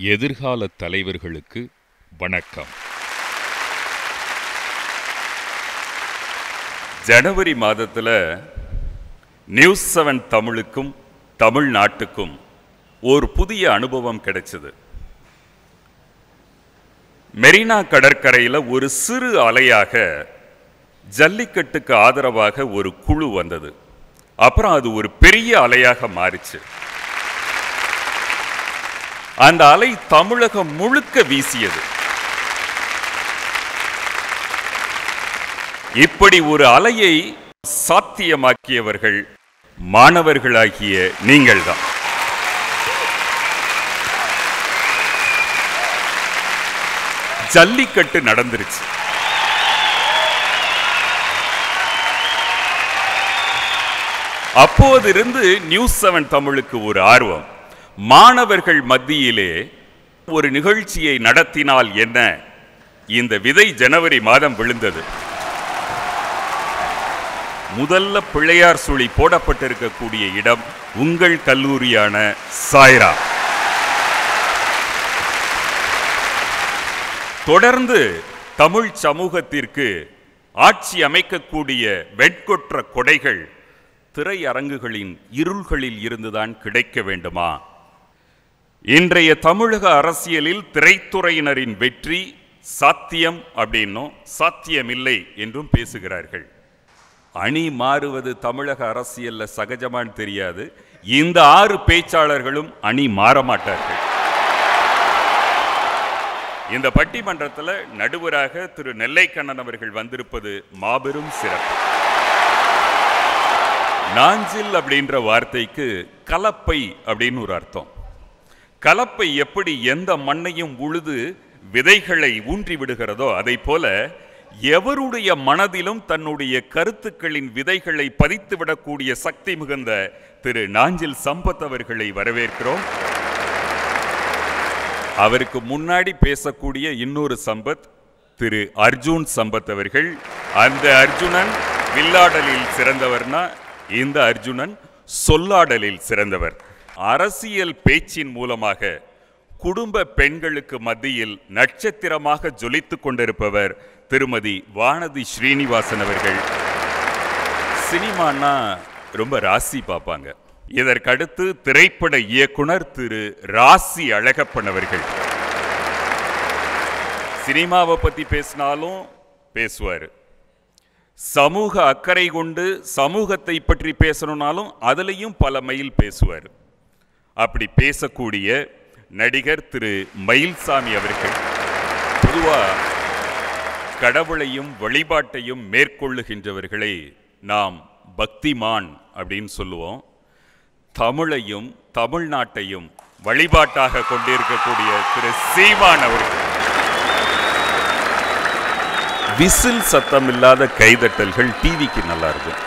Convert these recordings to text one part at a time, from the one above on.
எதிர்கால தலைவர்களுக்கு வணக்கம் ஜனவரி மாதத்தில் நியூஸ் செவன் தமிழுக்கும் தமிழ்நாட்டுக்கும் ஒரு புதிய அனுபவம் கிடைச்சது மெரினா கடற்கரையில் ஒரு சிறு அலையாக ஜல்லிக்கட்டுக்கு ஆதரவாக ஒரு குழு வந்தது அப்புறம் அது ஒரு பெரிய அலையாக மாறிச்சு அந்த அலை தமிழகம் முழுக்க வீசியது இப்படி ஒரு அலையை சாத்தியமாக்கியவர்கள் மாணவர்களாகிய நீங்கள்தான் ஜல்லிக்கட்டு நடந்துருச்சு அப்போதிருந்து நியூஸ் செவன் தமிழுக்கு ஒரு ஆர்வம் மாணவர்கள் மத்தியிலே ஒரு நிகழ்ச்சியை நடத்தினால் என்ன இந்த விதை ஜனவரி மாதம் விழுந்தது முதல்ல பிள்ளையார் சுழி போடப்பட்டிருக்கக்கூடிய இடம் உங்கள் கல்லூரியான சாய்ரா தொடர்ந்து தமிழ் சமூகத்திற்கு ஆட்சி அமைக்கக்கூடிய வெண்கொற்ற கொடைகள் திரையரங்குகளின் இருள்களில் இருந்துதான் கிடைக்க வேண்டுமா இன்றைய தமிழக அரசியலில் திரைத்துறையினரின் வெற்றி சாத்தியம் அப்படின்னும் சாத்தியமில்லை என்றும் பேசுகிறார்கள் அணி மாறுவது தமிழக அரசியல்ல சகஜமான்னு தெரியாது இந்த ஆறு பேச்சாளர்களும் அணி மாற மாட்டார்கள் இந்த பட்டிமன்றத்தில் நடுவராக திரு நெல்லைக்கண்ணன் அவர்கள் வந்திருப்பது மாபெரும் சிறப்பு நாஞ்சில் அப்படின்ற வார்த்தைக்கு கலப்பை அப்படின்னு ஒரு அர்த்தம் கலப்பை எப்படி எந்த மண்ணையும் உழுது விதைகளை ஊன்றி விடுகிறதோ அதை போல எவருடைய மனதிலும் தன்னுடைய கருத்துக்களின் விதைகளை பதித்து விடக்கூடிய சக்தி மிகுந்த திரு நாஞ்சில் சம்பத் அவர்களை வரவேற்கிறோம் அவருக்கு முன்னாடி பேசக்கூடிய இன்னொரு சம்பத் திரு அர்ஜுன் சம்பத் அவர்கள் அந்த அர்ஜுனன் வில்லாடலில் சிறந்தவர்னா இந்த அர்ஜுனன் சொல்லாடலில் சிறந்தவர் அரசியல் பேச்சின் மூலமாக குடும்ப பெண்களுக்கு மத்தியில் நட்சத்திரமாக ஜொலித்துக் கொண்டிருப்பவர் திருமதி வானதி ஸ்ரீனிவாசன் அவர்கள் சினிமான்னா ரொம்ப ராசி பார்ப்பாங்க இதற்கடுத்து திரைப்பட இயக்குனர் திரு ராசி அழகப்பன் அவர்கள் சினிமாவை பத்தி பேசினாலும் பேசுவார் சமூக அக்கறை கொண்டு சமூகத்தை பற்றி பேசணும்னாலும் அதுலேயும் பல மைல் பேசுவார் அப்படி பேசக்கூடிய நடிகர் திரு மயில்சாமி அவர்கள் பொதுவாக கடவுளையும் வழிபாட்டையும் மேற்கொள்ளுகின்றவர்களை நாம் பக்திமான் அப்படின்னு சொல்லுவோம் தமிழையும் தமிழ்நாட்டையும் வழிபாட்டாக கொண்டிருக்கக்கூடிய திரு சீமான் அவர்கள் விசில் சத்தம் இல்லாத கைதட்டல்கள் டிவிக்கு நல்லா இருக்கும்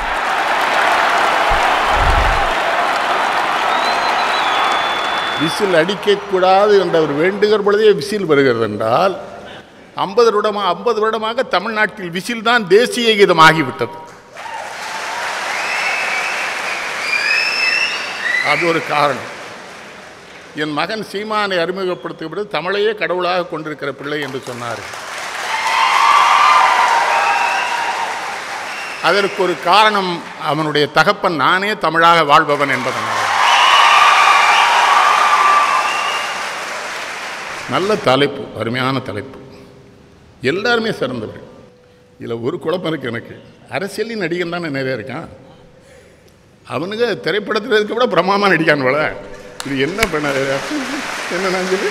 விசில் அடிக்கக்கூடாது என்ற ஒரு வேண்டுகிற பொழுதே விசில் வருகிறது என்றால் ஐம்பது வருடமாக ஐம்பது வருடமாக தமிழ்நாட்டில் விசில் தான் தேசிய கீதம் ஆகிவிட்டது அது ஒரு காரணம் என் மகன் சீமானை அறிமுகப்படுத்தியபோது தமிழையே கடவுளாக கொண்டிருக்கிற பிள்ளை என்று சொன்னார் அதற்கு ஒரு காரணம் அவனுடைய தகப்பன் நானே தமிழாக வாழ்பவன் என்பதனால் நல்ல தலைப்பு அருமையான தலைப்பு எல்லாருமே சிறந்தவர்கள் இதில் ஒரு குழப்பம் இருக்குது எனக்கு அரசியலின் நடிகன் தானே நிறைய இருக்கான் அவனுங்க திரைப்படத்தில் இருக்க கூட பிரமாமா நடிக்கான் போல இது என்ன பண்ண என்ன நான் சொல்லி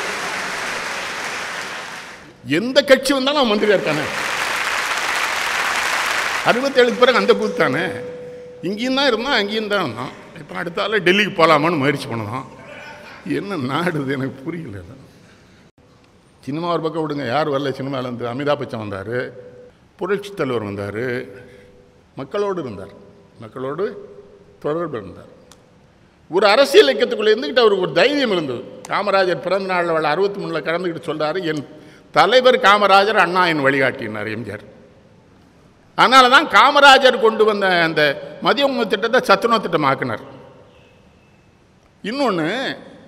எந்த கட்சி வந்தாலும் அவன் மந்திரியா இருக்கானே அறுபத்தேழுக்கு பிறகு அந்த கூத்து தானே இங்கேயும் தான் இருந்தான் அங்கேயும் தான் இருந்தான் இப்போ அடுத்தால டெல்லிக்கு போகலாமான்னு முயற்சி பண்ணதான் என்ன நாடு இது எனக்கு புரியல இது. சினிமா ஒரு பக்கம் விடுங்க யார் வரல சினிமாவிலேருந்து அமிதாப் பச்சன் வந்தார் புரட்சி தலைவர் வந்தார் மக்களோடு இருந்தார் மக்களோடு தொடர்பு இருந்தார் ஒரு அரசியல் இயக்கத்துக்குள்ளே இருந்துக்கிட்டு அவருக்கு ஒரு தைரியம் இருந்தது காமராஜர் பிறந்த நாளில் அவள் அறுபத்தி மூணில் கலந்துக்கிட்டு சொல்றாரு என் தலைவர் காமராஜர் அண்ணா என் வழிகாட்டினார் எம்ஜிஆர் அதனால தான் காமராஜர் கொண்டு வந்த அந்த மதிய உணவு திட்டத்தை சத்துணவு திட்டமாக்கினார் இன்னொன்று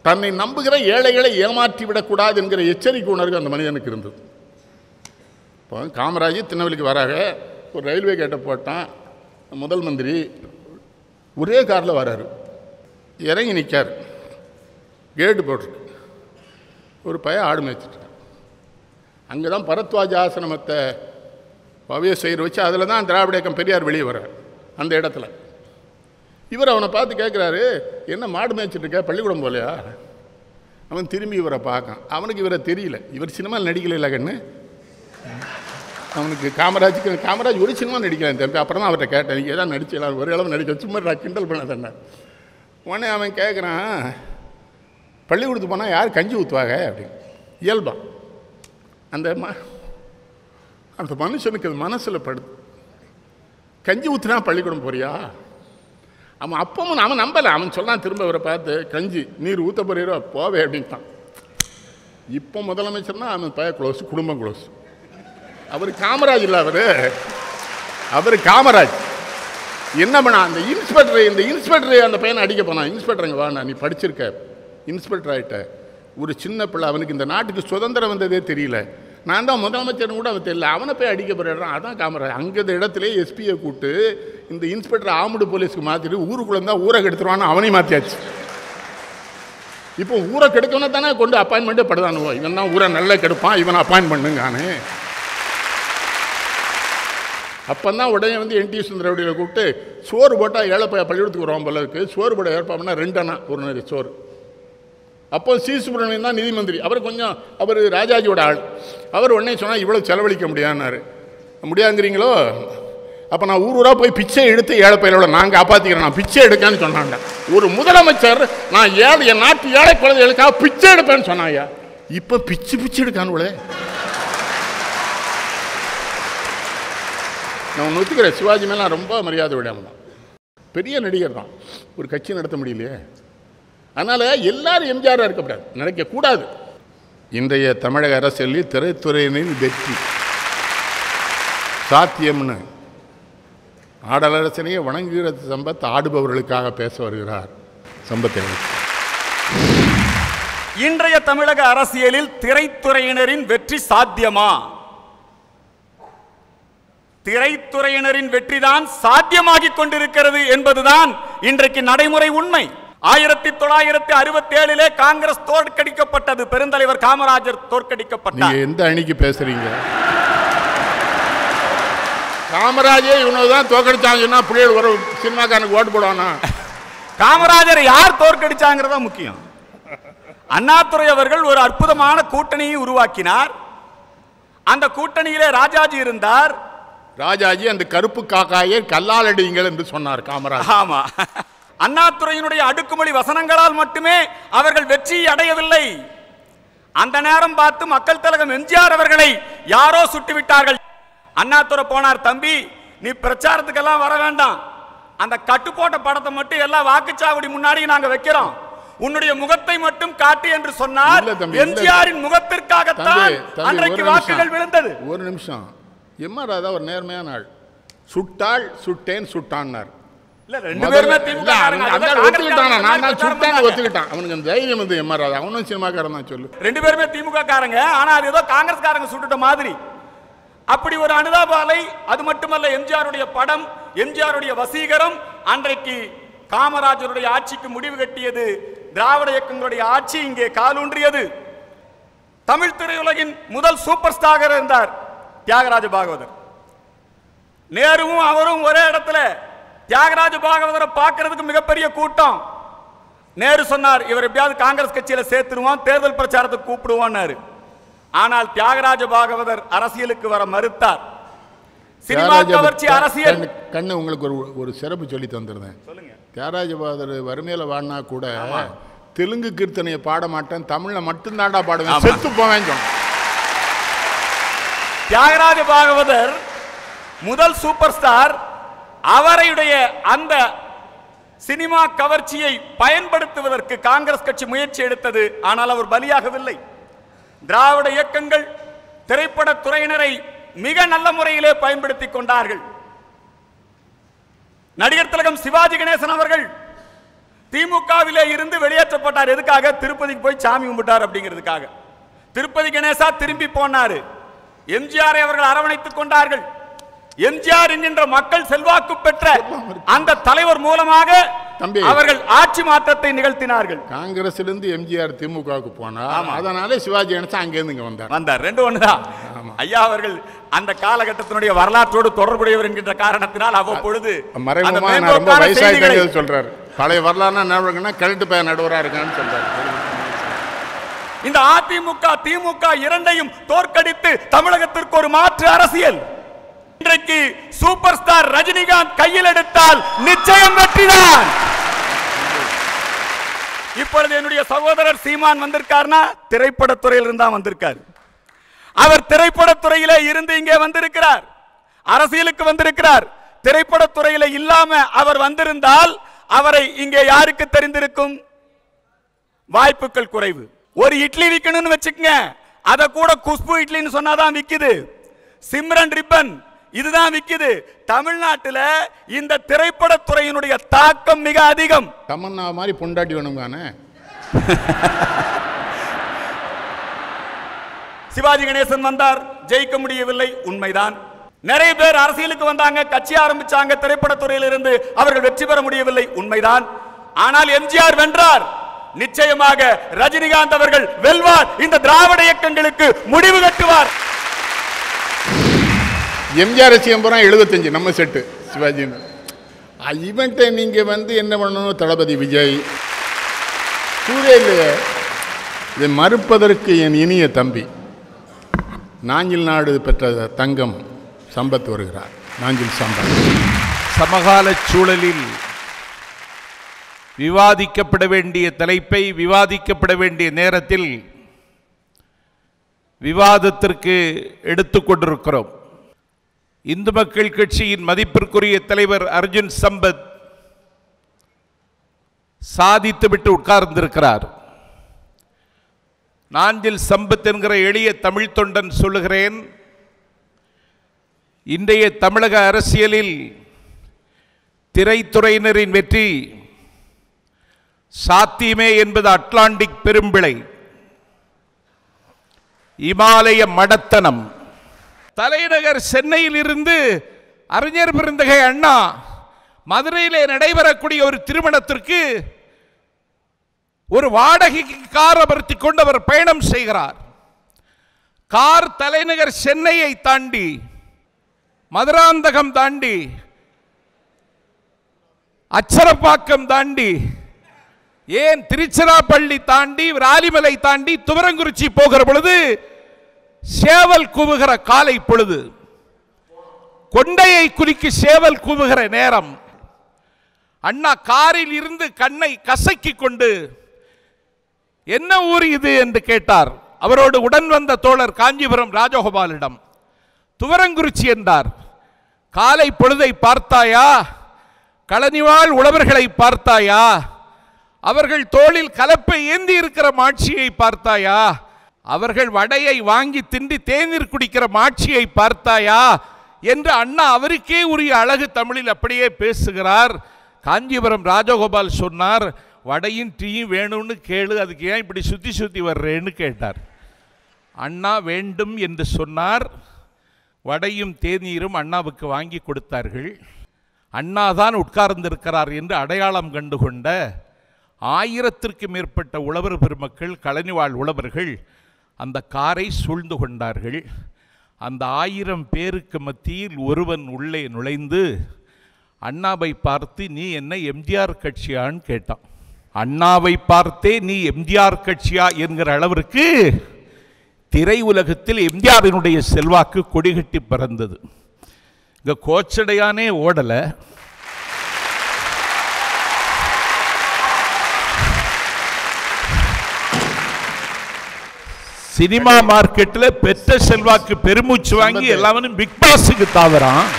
தன்னை நம்புகிற ஏழைகளை ஏமாற்றி விடக்கூடாது என்கிற எச்சரிக்கை உணர்வு அந்த மனிதனுக்கு இருந்தது இப்போ காமராஜ் திருநெல்வேலிக்கு வராங்க ஒரு ரயில்வே கேட்டை போட்டான் முதல் மந்திரி ஒரே காரில் வராரு இறங்கி நிற்கார் கேட்டு போட்டிருக்கு ஒரு பையன் ஆடு மேய்ச்சிட்டு அங்கே தான் பரத்வாஜ ஆசிரமத்தை பவிய செய்கிற வச்சு அதில் தான் திராவிட இயக்கம் பெரியார் வெளியே வர்றார் அந்த இடத்துல இவர் அவனை பார்த்து கேட்குறாரு என்ன மாடு மேய்ச்சிட்டு இருக்க பள்ளிக்கூடம் போலையா அவன் திரும்பி இவரை பார்க்கான் அவனுக்கு இவரை தெரியல இவர் சினிமாவில் நடிக்கல இல்லை கண்ணு அவனுக்கு காமராஜுக்கு காமராஜ் ஒரு சினிமா நடிக்கிறான் தம்பி அப்புறம் தான் அவர்கிட்ட கேட்டேன் நீங்கள் ஏதாவது நடிச்சலாம் ஒரு அளவு நடிக்க சும்மா நான் கிண்டல் பண்ண தானே உடனே அவன் கேட்குறான் பள்ளிக்கூடத்துக்கு போனால் யார் கஞ்சி ஊற்றுவாங்க அப்படின்னு இயல்பா அந்த ம அந்த மனுஷனுக்கு அது மனசில் படுது கஞ்சி ஊற்றுனா பள்ளிக்கூடம் போறியா அவன் அப்பவும் அவன் நம்பலை அவன் சொன்னான் திரும்ப அவரை பார்த்து கஞ்சி நீர் ஊற்ற போறீரோ போவே அப்படின்ட்டான் இப்போ முதலமைச்சர்னா அவன் பய க்ளோஸ் குடும்பம் க்ளோஸ் அவர் காமராஜ் இல்லை அவர் அவர் காமராஜ் என்ன பண்ணா அந்த இன்ஸ்பெக்டர் இந்த இன்ஸ்பெக்டர் அந்த பையனை அடிக்க போனான் இன்ஸ்பெக்டருங்க வாண்ணா நீ படிச்சிருக்க இன்ஸ்பெக்டர் ஆகிட்ட ஒரு சின்ன பிள்ளை அவனுக்கு இந்த நாட்டுக்கு சுதந்திரம் வந்ததே தெரியல நான் தான் முதலமைச்சர்னு கூட அவன் தெரியல அவனை போய் அடிக்க போறான் அதான் காமராஜ் அங்கே இந்த இடத்துல எஸ்பியை கூப்பிட்டு இந்த இன்ஸ்பெக்டர் ஆமுடு போலீஸ்க்கு மாற்றிட்டு ஊருக்குள்ள இருந்தால் ஊரை கெடுத்துருவான்னு அவனையும் மாற்றியாச்சு இப்போ ஊரை கெடுக்கணும் தானே கொண்டு அப்பாயின்மெண்ட்டே படுதானுவோ இவன் தான் ஊரை நல்லா கெடுப்பான் இவனை அப்பாயின்ட் பண்ணுங்கானே அப்போ தான் உடனே வந்து என்டி சுந்தரவடியில் கூப்பிட்டு சோறு போட்டால் ஏழை பைய பள்ளிக்கூடத்துக்கு வருவான் போல இருக்கு சோறு போட ஏற்பாடுனா ரெண்டு அண்ணா ஒரு நேரம் சோறு அப்போ சி சுப்பிரமணியன் தான் நிதி மந்திரி அவர் கொஞ்சம் அவர் ராஜாஜியோட ஆள் அவர் உடனே சொன்னால் இவ்வளோ செலவழிக்க முடியாதுன்னாரு முடியாங்கிறீங்களோ அப்போ நான் ஊர் ஊராக போய் பிச்சை எடுத்து ஏழை பயிரோட நான் காப்பாற்றிக்கிறேன் நான் பிச்சை எடுக்கேன்னு சொன்னாங்க ஒரு முதலமைச்சர் நான் ஏழை என் நாட்டு ஏழை குழந்தைகளுக்காக பிச்சை எடுப்பேன்னு சொன்னாயா இப்போ பிச்சு பிச்சு எடுக்கானுங்களே நான் ஒன்று ஒத்துக்கிறேன் சிவாஜி மேலே நான் ரொம்ப மரியாதை விடாம தான் பெரிய நடிகர் தான் ஒரு கட்சி நடத்த முடியலையே அதனால் எல்லாரும் எம்ஜிஆராக இருக்கக்கூடாது நினைக்கக்கூடாது இன்றைய தமிழக அரசியலில் திரைத்துறையினின் வெற்றி சாத்தியம்னு ஆடலரசனையே வணங்குகிற சம்பத் ஆடுபவர்களுக்காக பேச வருகிறார் சம்பத்தை இன்றைய தமிழக அரசியலில் திரைத்துறையினரின் வெற்றி சாத்தியமா திரைத்துறையினரின் வெற்றிதான் சாத்தியமாகிக் கொண்டிருக்கிறது என்பதுதான் இன்றைக்கு நடைமுறை உண்மை ஆயிரத்தி தொள்ளாயிரத்தி அறுபத்தி ஏழிலே காங்கிரஸ் தோற்கடிக்கப்பட்டது பெருந்தலைவர் காமராஜர் தோற்கடிக்கப்பட்டார் நீங்க எந்த அணிக்கு பேசுறீங்க காமராஜே இவனு தான் தோக்கடிச்சாங்க சொன்னா பிள்ளைகள் ஒரு சினிமாக்காரனுக்கு ஓட்டு போடுவானா காமராஜர் யார் தோற்கடிச்சாங்கிறதா முக்கியம் அண்ணாதுரை அவர்கள் ஒரு அற்புதமான கூட்டணியை உருவாக்கினார் அந்த கூட்டணியிலே ராஜாஜி இருந்தார் ராஜாஜி அந்த கருப்பு காக்காயை கல்லால் அடியுங்கள் என்று சொன்னார் காமராஜ் ஆமா அண்ணாதுரையினுடைய அடுக்குமொழி வசனங்களால் மட்டுமே அவர்கள் வெற்றி அடையவில்லை அந்த நேரம் பார்த்து மக்கள் திலகம் எம்ஜிஆர் அவர்களை யாரோ சுட்டு விட்டார்கள் அண்ணாதுரை போனார் தம்பி நீ பிரச்சாரத்துக்கெல்லாம் வர வேண்டாம் அந்த கட்டு போட்ட படத்தை மட்டும் எல்லா வாக்குச்சாவடி முன்னாடி நாங்க வைக்கிறோம் உன்னுடைய முகத்தை மட்டும் காட்டு என்று சொன்னார் இல்ல தம்பி, இல்ல. எம்ஜிஆரின் முகத்திற்காகத்தான் தம்பி, தம்பி, அன்றைக்கு ஒரு வாக்குகள் நிமிஷம். விழுந்தது ஒரு நிமிஷம் எம்ஆர் ராதா ஒரு நேர்மையான ஆள் சுட்டாள் சுட்டேன் சுட்டான்னார் இல்ல ரெண்டு பேருமே திமுக இல்ல, காரங்க. அவன் அந்த அதுதான் ஆள் ஒத்துக்கிட்டானா நான் தான் காங்கிரஸ் சுட்டேன்னு காரங்க. ஒத்துக்கிட்டான் அவனுக்கு அந்த தைரியம் வந்து எம்ஆர் ராதா அவனும் சினிமாக்காரன் தான் சொல்லு ரெண்டு பேருமே திமுக காரங்க ஆனா அது ஏதோ காங்கிரஸ்காரங்க சுட்டுட்ட மாதிரி அப்படி ஒரு அனுதாபாலை அது மட்டுமல்ல எம்ஜிஆருடைய படம் எம்ஜிஆருடைய வசீகரம் அன்றைக்கு காமராஜருடைய ஆட்சிக்கு முடிவு கட்டியது திராவிட இயக்கங்களுடைய ஆட்சி இங்கே காலூன்றியது தமிழ் திரையுலகின் முதல் சூப்பர் ஸ்டார் இருந்தார் தியாகராஜ பாகவதர் நேருவும் அவரும் ஒரே இடத்துல தியாகராஜ பாகவதரை பார்க்கிறதுக்கு மிகப்பெரிய கூட்டம் நேரு சொன்னார் இவர் எப்படியாவது காங்கிரஸ் கட்சியில சேர்த்துருவோம் தேர்தல் பிரச்சாரத்துக்கு கூப்பிடுவோம்னாரு ஆனால் தியாகராஜ பாகவதர் அரசியலுக்கு வர மறுத்தார் சினிமா தியாகராஜ கவர்ச்சி கண்ணு- அரசியல் கண்ணு உங்களுக்கு ஒரு ஒரு சிறப்பு சொல்லி தந்துருந்தேன் சொல்லுங்க தியாகராஜ பாதர் வறுமையில வாடினா கூட தெலுங்கு கீர்த்தனையை பாட மாட்டேன் தமிழ்ல மட்டும்தான்டா பாடுவேன் ஆமா. செத்து போவேன் சொன்னான் தியாகராஜ பாகவதர் முதல் சூப்பர் ஸ்டார் அவருடைய அந்த சினிமா கவர்ச்சியை பயன்படுத்துவதற்கு காங்கிரஸ் கட்சி முயற்சி எடுத்தது ஆனால் அவர் பலியாகவில்லை திராவிட இயக்கங்கள் திரைப்பட துறையினரை மிக நல்ல முறையிலே பயன்படுத்திக் கொண்டார்கள் நடிகர் திலகம் சிவாஜி கணேசன் அவர்கள் திமுகவிலே இருந்து வெளியேற்றப்பட்டார் எதுக்காக திருப்பதிக்கு போய் சாமி கும்பிட்டார் அப்படிங்கிறதுக்காக திருப்பதி கணேசா திரும்பி போனாரு எம்ஜிஆரை அவர்கள் அரவணைத்துக் கொண்டார்கள் எம்ஜிஆர் என்கின்ற மக்கள் செல்வாக்கு பெற்ற அந்த தலைவர் மூலமாக தம்பி. அவர்கள் ஆட்சி மாற்றத்தை நிகழ்த்தினார்கள் காங்கிரஸ்ல இருந்து எம்ஜிஆர் திமுகவுக்கு போனா அதனாலே சிவாஜி கணேசன் அங்கேருந்து இங்க வந்தார் வந்தார் ரெண்டு ஒண்ணுதான் ஐயா அவர்கள் அந்த காலகட்டத்தினுடைய வரலாற்றோடு தொடர்புடையவர் என்கின்ற காரணத்தினால் அவ்வப்பொழுது அந்த மறைமுகமா நான் ரொம்ப மேம்போக்கான வயசாயிட்டேங்கிறது செய்திகளை சொல்றாரு பழைய வரலாறுனா என்ன இருக்குன்னா கழுட்டு பையன் நடுவரா இருக்கான்னு சொல்றாரு இந்த அதிமுக திமுக இரண்டையும் தோற்கடித்து தமிழகத்திற்கு ஒரு மாற்று அரசியல் இன்றைக்கு சூப்பர் ஸ்டார் ரஜினிகாந்த் கையில் எடுத்தால் நிச்சயம் வெற்றிதான் இப்பொழுது என்னுடைய சகோதரர் சீமான் வந்திருக்காருன்னா திரைப்படத்துறையில் இருந்தா வந்திருக்கார் அவர் திரைப்படத்துறையிலே இருந்து இங்கே வந்திருக்கிறார் அரசியலுக்கு வந்திருக்கிறார் திரைப்படத்துறையில இல்லாம அவர் வந்திருந்தால் அவரை இங்கே யாருக்கு தெரிந்திருக்கும் வாய்ப்புகள் குறைவு ஒரு இட்லி விற்கணும்னு வச்சுக்கங்க அத கூட குஷ்பு இட்லின்னு சொன்னாதான் விக்குது சிம்ரன் ரிப்பன் இதுதான் விக்குது தமிழ்நாட்டுல இந்த திரைப்படத்துறையினுடைய தாக்கம் மிக அதிகம் தமன்னா மாதிரி பொண்டாட்டி வேணுங்கானே சிவாஜி கணேசன் வந்தார் ஜெயிக்க முடியவில்லை உண்மைதான் நிறைய பேர் அரசியலுக்கு வந்தாங்க கட்சி ஆரம்பிச்சாங்க திரைப்படத்துறையில் இருந்து அவர்கள் வெற்றி பெற முடியவில்லை உண்மைதான் ஆனால் எம்ஜிஆர் வென்றார் நிச்சயமாக ரஜினிகாந்த் அவர்கள் வெல்வார் இந்த திராவிட இயக்கங்களுக்கு முடிவு கட்டுவார் எம்ஜிஆர் ரசிகம் பூரா எழுபத்தஞ்சு நம்ம செட்டு சிவாஜின்னு இவன்ட்ட நீங்க வந்து என்ன பண்ணணும் தளபதி விஜய் சூரியல் இதை மறுப்பதற்கு என் இனிய தம்பி நாஞ்சில் நாடு பெற்ற தங்கம் சம்பத் வருகிறார் நாஞ்சில் சம்பத் சமகால சூழலில் விவாதிக்கப்பட வேண்டிய தலைப்பை விவாதிக்கப்பட வேண்டிய நேரத்தில் விவாதத்திற்கு எடுத்துக்கொண்டிருக்கிறோம் இந்து மக்கள் கட்சியின் மதிப்பிற்குரிய தலைவர் அர்ஜுன் சம்பத் சாதித்துவிட்டு உட்கார்ந்திருக்கிறார் நாஞ்சில் சம்பத் என்கிற எளிய தமிழ் தொண்டன் சொல்லுகிறேன் இன்றைய தமிழக அரசியலில் திரைத்துறையினரின் வெற்றி சாத்தியமே என்பது அட்லாண்டிக் பெரும்பிழை இமாலய மடத்தனம் தலைநகர் சென்னையில் இருந்து அறிஞர் பெருந்தகை அண்ணா மதுரையிலே நடைபெறக்கூடிய ஒரு திருமணத்திற்கு ஒரு வாடகைக்கு கார் அமர்த்தி கொண்டு அவர் பயணம் செய்கிறார் கார் தலைநகர் சென்னையை தாண்டி மதுராந்தகம் தாண்டி அச்சரப்பாக்கம் தாண்டி ஏன் திருச்சிராப்பள்ளி தாண்டி ராலிமலை தாண்டி துவரங்குறிச்சி போகிற பொழுது சேவல் கூவுகிற காலை பொழுது கொண்டையை குலுக்கி சேவல் கூவுகிற நேரம் அண்ணா காரில் இருந்து கண்ணை கசக்கிக் கொண்டு என்ன ஊர் இது என்று கேட்டார் அவரோடு உடன் வந்த தோழர் காஞ்சிபுரம் ராஜகோபாலிடம் துவரங்குறிச்சி என்றார் காலை பொழுதை பார்த்தாயா களனிவாழ் உழவர்களை பார்த்தாயா அவர்கள் தோளில் கலப்பை ஏந்தி இருக்கிற மாட்சியை பார்த்தாயா அவர்கள் வடையை வாங்கி திண்டி தேநீர் குடிக்கிற மாட்சியை பார்த்தாயா என்று அண்ணா அவருக்கே உரிய அழகு தமிழில் அப்படியே பேசுகிறார் காஞ்சிபுரம் ராஜகோபால் சொன்னார் வடையும் டீயும் வேணும்னு கேளு அதுக்கு ஏன் இப்படி சுத்தி சுத்தி வர்றேன்னு கேட்டார் அண்ணா வேண்டும் என்று சொன்னார் வடையும் தேநீரும் அண்ணாவுக்கு வாங்கி கொடுத்தார்கள் அண்ணா தான் உட்கார்ந்திருக்கிறார் என்று அடையாளம் கண்டு கொண்ட ஆயிரத்திற்கு மேற்பட்ட உழவர் பெருமக்கள் கழனிவாழ் உழவர்கள் அந்த காரை சூழ்ந்து கொண்டார்கள் அந்த ஆயிரம் பேருக்கு மத்தியில் ஒருவன் உள்ளே நுழைந்து அண்ணாவை பார்த்து நீ என்ன எம்ஜிஆர் கட்சியான்னு கேட்டான் அண்ணாவை பார்த்தே நீ எம்ஜிஆர் கட்சியா என்கிற அளவிற்கு திரை உலகத்தில் எம்ஜிஆரினுடைய செல்வாக்கு கொடிகட்டி பறந்தது இங்க கோச்சடையானே ஓடலை சினிமா மார்க்கெட்ல பெற்ற செல்வாக்கு பெருமூச்சு வாங்கி சம்பத்து. எல்லாவனும் பிக் பாஸுக்கு தாவறான்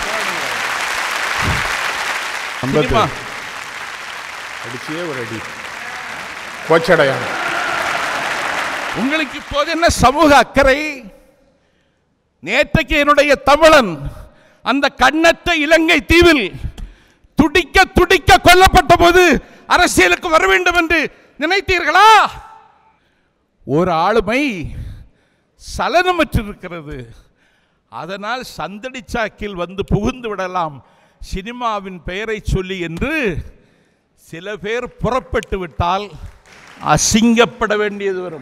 சம்பத் சினிமா அடிச்சே ஒரு அடி கோச்சடையான் உங்களுக்கு இப்போது என்ன சமூக அக்கறை நேற்றைக்கு என்னுடைய தமிழன் அந்த கண்ணற்ற இலங்கை தீவில் துடிக்க துடிக்க கொல்லப்பட்ட போது அரசியலுக்கு வர வேண்டும் என்று நினைத்தீர்களா ஒரு ஆளுமை சலனமற்றிருக்கிறது அதனால் சந்தடி சாக்கில் வந்து புகுந்து விடலாம் சினிமாவின் பெயரை சொல்லி என்று சில பேர் புறப்பட்டு விட்டால் அசிங்கப்பட வேண்டியது வரும்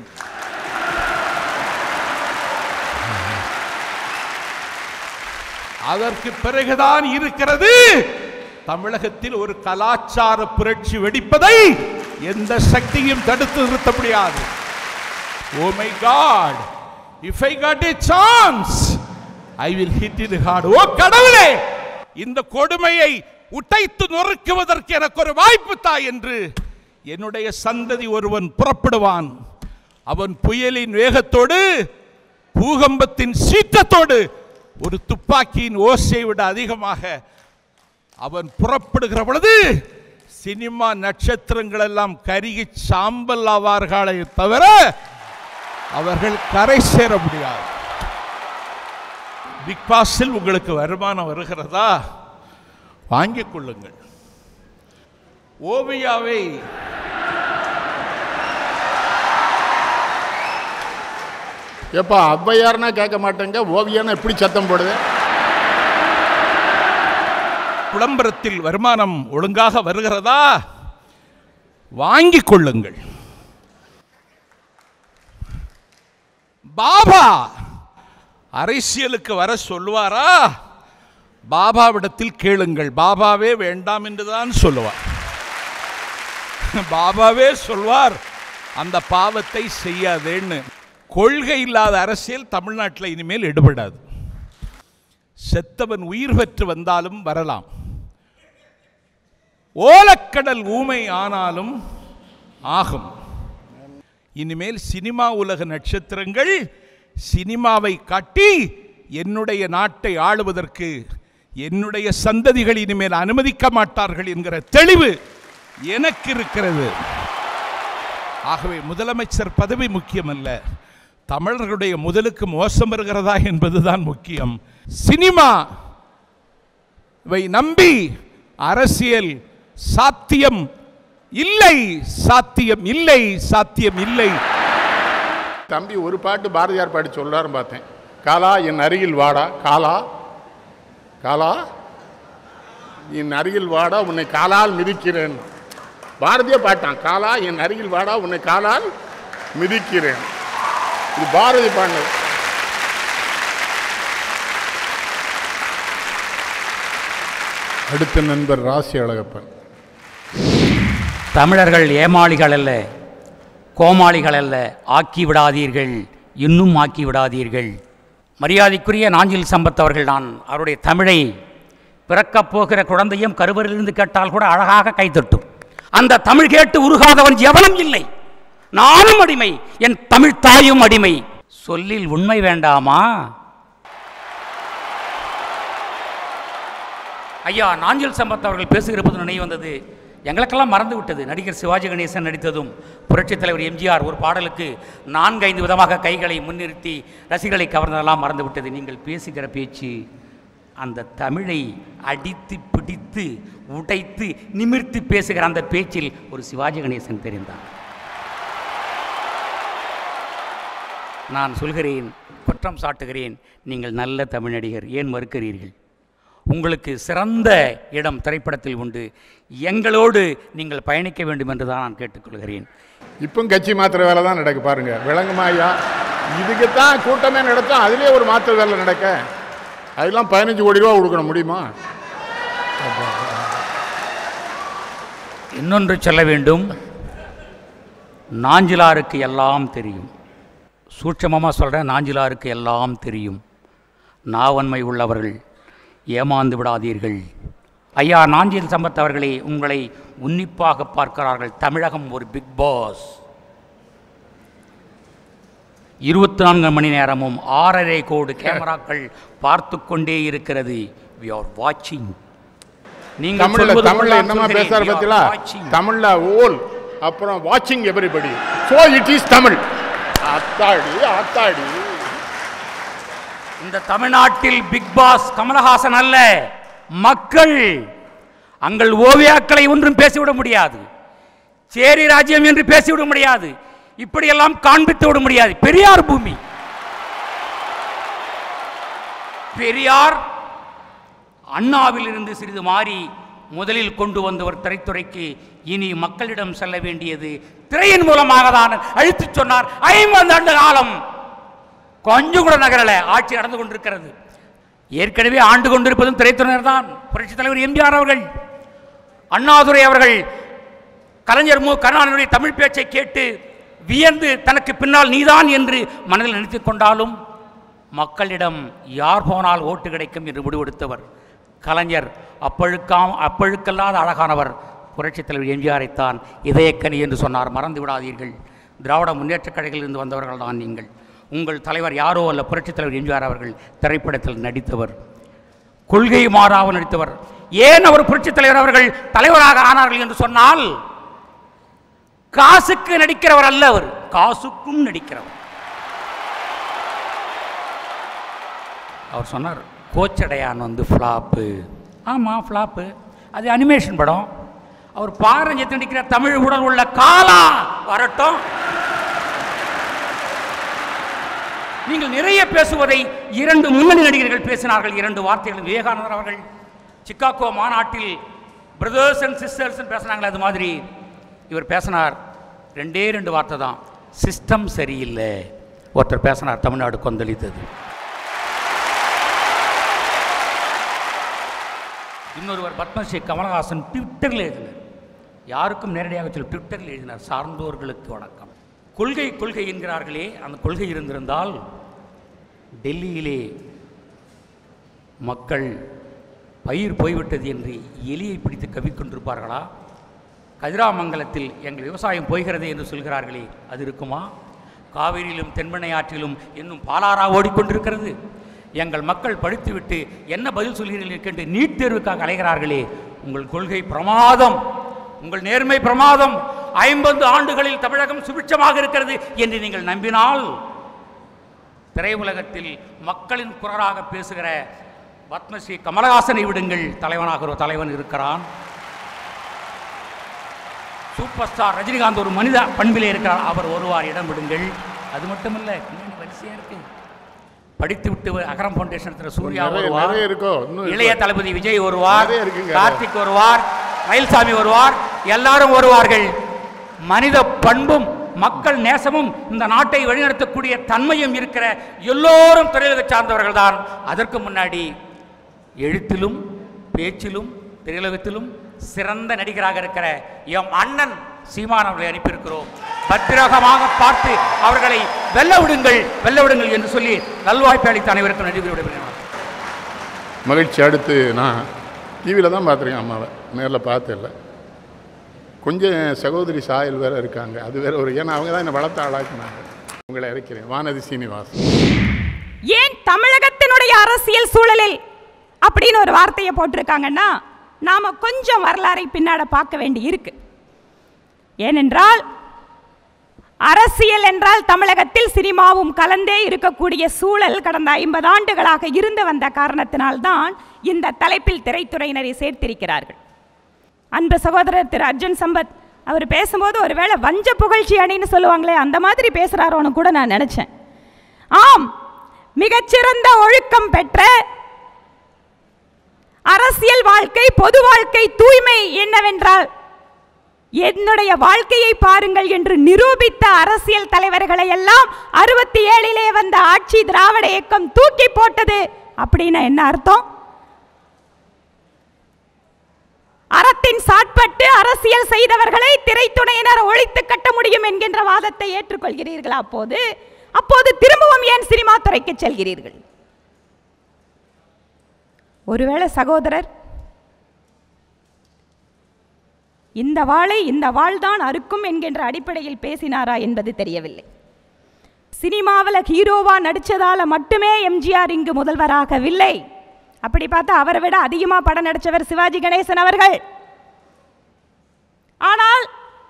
அதற்கு பிறகுதான் இருக்கிறது தமிழகத்தில் ஒரு கலாச்சார புரட்சி வெடிப்பதை எந்த சக்தியும் தடுத்து நிறுத்த முடியாது oh my god if I got a chance I will hit it hard ஓ கடவுளே இந்த கொடுமையை உடைத்து நொறுக்குவதற்கு எனக்கு ஒரு வாய்ப்பு தாய் என்று என்னுடைய சந்ததி ஒருவன் புறப்படுவான் அவன் புயலின் வேகத்தோடு பூகம்பத்தின் சீற்றத்தோடு ஒரு துப்பாக்கியின் ஓசையை விட அதிகமாக அவன் புறப்படுகிற பொழுது சினிமா நட்சத்திரங்கள் எல்லாம் கருகி சாம்பல் ஆவார்களே தவிர அவர்கள் கரை சேர முடியாது பிக் பாஸில் உங்களுக்கு வருமானம் வருகிறதா வாங்கிக் கொள்ளுங்கள் ஓவியாவை எப்பா ஔவையார்னா கேட்க மாட்டேங்க ஓவியானா எப்படி சத்தம் போடுது விளம்பரத்தில் வருமானம் ஒழுங்காக வருகிறதா வாங்கிக் கொள்ளுங்கள் பாபா அரசியலுக்கு வர சொல்லுவாரா பாபாவிடத்தில் கேளுங்கள் பாபாவே வேண்டாம் என்றுதான் சொல்லுவார் பாபாவே சொல்வார் அந்த பாவத்தை செய்யாதேன்னு கொள்கை இல்லாத அரசியல் தமிழ்நாட்டில் இனிமேல் எடுபடாது செத்தவன் உயிர் பெற்று வந்தாலும் வரலாம் ஓலக்கடல் ஊமை ஆனாலும் ஆகும் இனிமேல் சினிமா உலக நட்சத்திரங்கள் சினிமாவை காட்டி என்னுடைய நாட்டை ஆளுவதற்கு என்னுடைய சந்ததிகள் இனிமேல் அனுமதிக்க மாட்டார்கள் என்கிற தெளிவு எனக்கு இருக்கிறது ஆகவே முதலமைச்சர் பதவி முக்கியமல்ல தமிழர்களுடைய முதலுக்கு மோசம் வருகிறதா என்பதுதான் முக்கியம் சினிமா இவை நம்பி அரசியல் சாத்தியம் இல்லை சாத்தியம் இல்லை சாத்தியம் இல்லை தம்பி ஒரு பாட்டு பாரதியார் பாடி சொல்றாரு பார்த்தேன் காலா என் அருகில் வாடா காலா காலா என் அருகில் வாடா உன்னை காலால் மிதிக்கிறேன் பாரதிய பாட்டான் காலா என் அருகில் வாடா உன்னை காலால் மிதிக்கிறேன் இது பாரதி பாடினது அடுத்த நண்பர் ராசி அழகப்பன் தமிழர்கள் ஏமாளிகள் அல்ல கோமாளிகள் அல்ல ஆக்கி விடாதீர்கள் இன்னும் ஆக்கி விடாதீர்கள் மரியாதைக்குரிய நாஞ்சில் சம்பத் அவர்கள் நான் அவருடைய தமிழை பிறக்கப் போகிற குழந்தையும் கருவறிலிருந்து கேட்டால் கூட அழகாக கைத்தட்டும் அந்த தமிழ் கேட்டு உருகாதவன் எவனும் இல்லை நானும் அடிமை என் தமிழ் தாயும் அடிமை சொல்லில் உண்மை வேண்டாமா ஐயா நாஞ்சில் சம்பத் அவர்கள் பேசுகிற போது நினைவு வந்தது எங்களுக்கெல்லாம் மறந்து விட்டது நடிகர் சிவாஜி கணேசன் நடித்ததும் புரட்சித் தலைவர் எம்ஜிஆர் ஒரு பாடலுக்கு நான்கு ஐந்து விதமாக கைகளை முன்னிறுத்தி ரசிகர்களை கவர்ந்ததெல்லாம் மறந்து விட்டது நீங்கள் பேசுகிற பேச்சு அந்த தமிழை அடித்து பிடித்து உடைத்து நிமிர்த்தி பேசுகிற அந்த பேச்சில் ஒரு சிவாஜி கணேசன் தெரிந்தார் நான் சொல்கிறேன் குற்றம் சாட்டுகிறேன் நீங்கள் நல்ல தமிழ் நடிகர் ஏன் மறுக்கிறீர்கள் உங்களுக்கு சிறந்த இடம் திரைப்படத்தில் உண்டு எங்களோடு நீங்கள் பயணிக்க வேண்டும் என்று தான் நான் கேட்டுக்கொள்கிறேன் இப்போ கட்சி மாத்திர வேலை தான் நடக்கு பாருங்க விளங்குமா ஐயா இதுக்கு தான் கூட்டமே நடத்தும் அதுலேயே ஒரு மாத்திர வேலை நடக்க அதெல்லாம் பதினஞ்சு கோடி ரூபா கொடுக்கணும் முடியுமா இன்னொன்று சொல்ல வேண்டும் நாஞ்சிலாருக்கு எல்லாம் தெரியும் சூட்சமமாக சொல்கிறேன் நாஞ்சிலாருக்கு எல்லாம் தெரியும் நாவன்மை உள்ளவர்கள் ஏமாந்து விடாதீர்கள் ஐயா நாஞ்சில் சம்பத் அவர்களே உங்களை உன்னிப்பாக பார்க்கிறார்கள் தமிழகம் ஒரு பிக் பாஸ் இருபத்தி நான்கு மணி நேரமும் ஆறரை கோடி கேமராக்கள் பார்த்து கொண்டே இருக்கிறது வி ஆர் வாட்சிங் நீங்கள் தமிழ்ல சொல்வது தமிழ்ல போல என்னமா சொல்கிறேன். பேசாரு We are பத்திலா watching. தமிழ்ல ஓல் அப்புறம் வாட்சிங் everybody so it is Tamil அத்தாடி அத்தாடி இந்த தமிழ்நாட்டில் பிக் பாஸ் கமலஹாசன் அல்ல மக்கள் அங்கள் ஓவியாக்களை ஒன்றும் பேசிவிட முடியாது சேரி ராஜ்யம் என்று பேசிவிட முடியாது இப்படியெல்லாம் காண்பித்து விட முடியாது பெரியார் பூமி பெரியார் அண்ணாவில் இருந்து சிறிது மாறி முதலில் கொண்டு வந்தவர் திரைத்துறைக்கு இனி மக்களிடம் செல்ல வேண்டியது திரையின் மூலமாக தான் அழித்துச் சொன்னார் ஐம்பது ஆண்டு காலம் கொஞ்சம் கூட நகரல ஆட்சி நடந்து கொண்டிருக்கிறது ஏற்கனவே ஆண்டு கொண்டிருப்பதும் திரைத்துறையினர் தான் புரட்சித் தலைவர் எம்ஜிஆர் அவர்கள் அண்ணாதுரை அவர்கள் கலைஞர் மு கருணாநிதியுடைய தமிழ் பேச்சை கேட்டு வியந்து தனக்கு பின்னால் நீதான் என்று மனதில் நினைத்துக் கொண்டாலும் மக்களிடம் யார் போனால் ஓட்டு கிடைக்கும் என்று முடிவெடுத்தவர் கலைஞர் அப்பழுக்காம் அப்பழுக்கல்லாத அழகானவர் புரட்சித் தலைவர் எம்ஜிஆரைத்தான் இதயக்கனி என்று சொன்னார் மறந்து விடாதீர்கள் திராவிட முன்னேற்றக் கழகத்திலிருந்து வந்தவர்கள் தான் நீங்கள் உங்கள் தலைவர் யாரோ அல்ல புரட்சித் தலைவர் எம்ஜிஆர் அவர்கள் திரைப்படத்தில் நடித்தவர் கொள்கை மாறாமல் நடித்தவர் ஏன் அவர் புரட்சித் தலைவர் அவர்கள் தலைவராக ஆனார்கள் என்று சொன்னால் காசுக்கு நடிக்கிறவர் அல்ல அவர் காசுக்கும் நடிக்கிறவர் அவர் சொன்னார் கோச்சடையான் வந்து ஃப்ளாப்பு ஆமாம் ஃப்ளாப்பு அது அனிமேஷன் படம் அவர் பாரஞ்சத்து நடிக்கிற தமிழ் உடல் உள்ள காலா வரட்டும் நீங்கள் நிறைய பேசுவதை இரண்டு முன்னணி நடிகர்கள் பேசினார்கள் இரண்டு வார்த்தைகள் விவேகானந்தர் அவர்கள் சிக்காகோ மாநாட்டில் பிரதர்ஸ் அண்ட் சிஸ்டர்ஸ் பேசினாங்களே அது மாதிரி இவர் பேசினார் ரெண்டே ரெண்டு வார்த்தை தான் சிஸ்டம் சரியில்லை ஒருத்தர் பேசினார் தமிழ்நாடு கொந்தளித்தது இன்னொருவர் பத்மஸ்ரீ கமலஹாசன் ட்விட்டரில் எழுதினார் யாருக்கும் நேரடியாக சொல்ல ட்விட்டரில் எழுதினார் சார்ந்தோர்களுக்கு வணக்கம் கொள்கை கொள்கை என்கிறார்களே அந்த கொள்கை இருந்திருந்தால் டெல்லியிலே மக்கள் பயிர் போய்விட்டது என்று எலியை பிடித்து கவிக்கொண்டிருப்பார்களா கதிராமங்கலத்தில் எங்கள் விவசாயம் போய்கிறது என்று சொல்கிறார்களே அது இருக்குமா காவிரியிலும் தென்பெண்ணை ஆற்றிலும் இன்னும் பாலாரா ஓடிக்கொண்டிருக்கிறது எங்கள் மக்கள் படித்துவிட்டு என்ன பதில் சொல்கிறீர்கள் என்று நீட் தேர்வுக்காக அலைகிறார்களே உங்கள் கொள்கை பிரமாதம் உங்கள் நேர்மை பிரமாதம் ஐம்பது ஆண்டுகளில் தமிழகம் சுபிட்சமாக இருக்கிறது என்று நீங்கள் நம்பினால் திரையுலகத்தில் மக்களின் குரலாக பேசுகிற பத்மஸ்ரீ கமலஹாசனை விடுங்கள் தலைவனாக ஒரு தலைவன் இருக்கிறான் சூப்பர் ஸ்டார் ரஜினிகாந்த் ஒரு மனித பண்பிலே இருக்கிறார் அவர் ஒருவார் இடம் விடுங்கள் அது மட்டுமல்ல பின்னாடி வரிசையா இருக்கு படித்து விட்டு அகரம் ஃபவுண்டேஷன் சூர்யா நிறைய- வருவார் நிறைய இருக்கோ? இன்னும் இளைய இருக்கோ? தளபதி விஜய் வருவார் நிறைய இருக்குங்க. கார்த்திக் வருவார் மயில்சாமி வருவார் எல்லாரும் வருவார்கள் மனித பண்பும் மக்கள் நேசமும் இந்த நாட்டை வழிநடத்தக்கூடிய தன்மையும் இருக்கிற எல்லோரும் திரையுலக சார்ந்தவர்கள் தான் அதற்கு முன்னாடி எழுத்திலும் பேச்சிலும் திரையுலகத்திலும் சிறந்த நடிகராக இருக்கிற எம் அண்ணன் சீமான் அவர்களை அனுப்பியிருக்கிறோம் பத்திரகமாக பார்த்து அவர்களை வெல்ல விடுங்கள் வெல்ல விடுங்கள் என்று சொல்லி நல்வாய்ப்பு அளித்த அனைவருக்கும் நன்றி கூறி விடைபெறுகிறேன் மகிழ்ச்சி அடுத்து நான் டிவியில் தான் பார்த்துருக்கேன் அம்மாவை நேரில் பார்த்ததில்ல கொஞ்சம் என் சகோதரி சாயல் வேற இருக்காங்க அது வேற ஒரு ஏன்னா அவங்க தான் என்னை வளர்த்த ஆளாக்குனாங்க உங்களை இறக்கிறேன் வானதி சீனிவாசன் ஏன் தமிழகத்தினுடைய அரசியல் சூழலில் அப்படின்னு ஒரு வார்த்தையை போட்டிருக்காங்கன்னா நாம கொஞ்சம் வரலாறை பின்னாட பார்க்க வேண்டி இருக்கு ஏனென்றால் அரசியல் என்றால் தமிழகத்தில் சினிமாவும் கலந்தே இருக்கக்கூடிய சூழல் கடந்த ஐம்பது ஆண்டுகளாக இருந்து வந்த காரணத்தினால்தான் இந்த தலைப்பில் திரைத்துறையினரை சேர்த்திருக்கிறார்கள் அன்பு சகோதரர் திரு அர்ஜுன் சம்பத் அவர் பேசும்போது ஒருவேளை வஞ்ச புகழ்ச்சி அணின்னு சொல்லுவாங்களே அந்த மாதிரி பேசுகிறாரோன்னு கூட நான் நினச்சேன் ஆம் மிகச்சிறந்த ஒழுக்கம் பெற்ற அரசியல் வாழ்க்கை பொது வாழ்க்கை தூய்மை என்னவென்றால் என்னுடைய வாழ்க்கையை பாருங்கள் என்று நிரூபித்த அரசியல் தலைவர்களை எல்லாம் அறுபத்தி ஏழிலே வந்த ஆட்சி திராவிட இயக்கம் தூக்கி போட்டது அப்படின்னா என்ன அர்த்தம் அறத்தின் சாட்பட்டு அரசியல் செய்தவர்களை திரைத்துணையினர் ஒழித்து கட்ட முடியும் என்கின்ற வாதத்தை ஏற்றுக்கொள்கிறீர்களா அப்போது அப்போது திரும்பவும் ஏன் சினிமா துறைக்கு செல்கிறீர்கள் ஒருவேளை சகோதரர் இந்த வாளை இந்த வாள்தான் அறுக்கும் என்கின்ற அடிப்படையில் பேசினாரா என்பது தெரியவில்லை சினிமாவில் ஹீரோவா நடிச்சதால மட்டுமே எம்ஜிஆர் இங்கு முதல்வராகவில்லை அப்படி பார்த்தா அவரை விட அதிகமாக படம் நடித்தவர் சிவாஜி கணேசன் அவர்கள் ஆனால்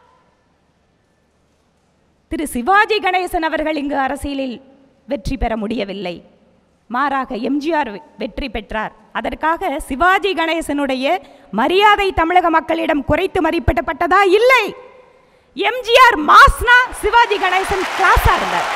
திரு சிவாஜி கணேசன் அவர்கள் இங்கு அரசியலில் வெற்றி பெற முடியவில்லை மாறாக எம்ஜிஆர் வெ- வெற்றி பெற்றார் அதற்காக சிவாஜி கணேசனுடைய மரியாதை தமிழக மக்களிடம் குறைத்து மதிப்பிடப்பட்டதா இல்லை எம்ஜிஆர் மாஸ்னா சிவாஜி கணேசன் கிளாஸா இருந்தார்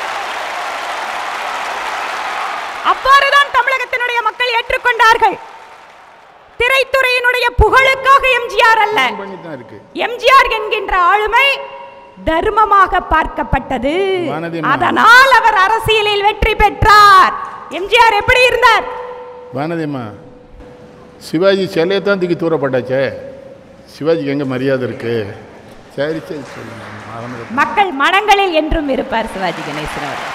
அவ்வாறுதான் தமிழகத்தினுடைய மக்கள் ஏற்றுக்கொண்டார்கள் திரைத்துறையினுடைய புகழுக்காக எம்ஜிஆர் அல்ல பண்ணி தான் இருக்கு எம்ஜிஆர் என்கின்ற ஆளுமை தர்மமாக பார்க்கப்பட்டது வானதியம்மா. அதனால் அவர் அரசியலில் வெற்றி பெற்றார் எம்ஜிஆர் எப்படி இருந்தார் வானதியம்மா சிவாஜி சிலையை தான் தூக்கி தூரப்பட்டாச்சே சிவாஜிக்கு எங்கே மரியாதை இருக்கு சரி சரி சொல்லுங்க மறந்துட்டேன். மக்கள் மனங்களில் என்றும் இருப்பார் சிவாஜி கணேசன் அவர்கள்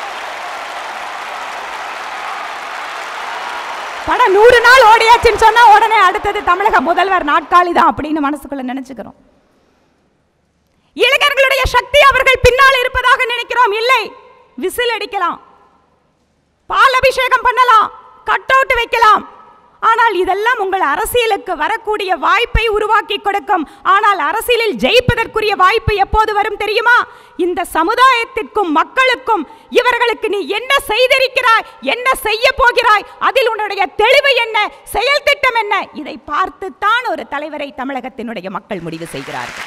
படம் நூறு நாள் ஓடியாச்சுன்னு சொன்னா உடனே அடுத்தது தமிழக முதல்வர் நாட்காலி தான் அப்படின்னு மனசுக்குள்ள நினைச்சுக்கிறோம் இளைஞர்களுடைய சக்தி அவர்கள் பின்னால் இருப்பதாக நினைக்கிறோம் இல்லை விசில் அடிக்கலாம் பால் அபிஷேகம் பண்ணலாம் கட் அவுட் வைக்கலாம் ஆனால் இதெல்லாம் உங்கள் அரசியலுக்கு வரக்கூடிய வாய்ப்பை உருவாக்கி கொடுக்கும் ஆனால் அரசியலில் ஜெயிப்பதற்குரிய வாய்ப்பு எப்போது வரும் தெரியுமா இந்த சமுதாயத்திற்கும் மக்களுக்கும் இவர்களுக்கு நீ என்ன செய்திருக்கிறாய் என்ன செய்ய போகிறாய் அதில் உன்னுடைய தெளிவு என்ன செயல் திட்டம் என்ன இதை பார்த்துத்தான் ஒரு தலைவரை தமிழகத்தினுடைய மக்கள் முடிவு செய்கிறார்கள்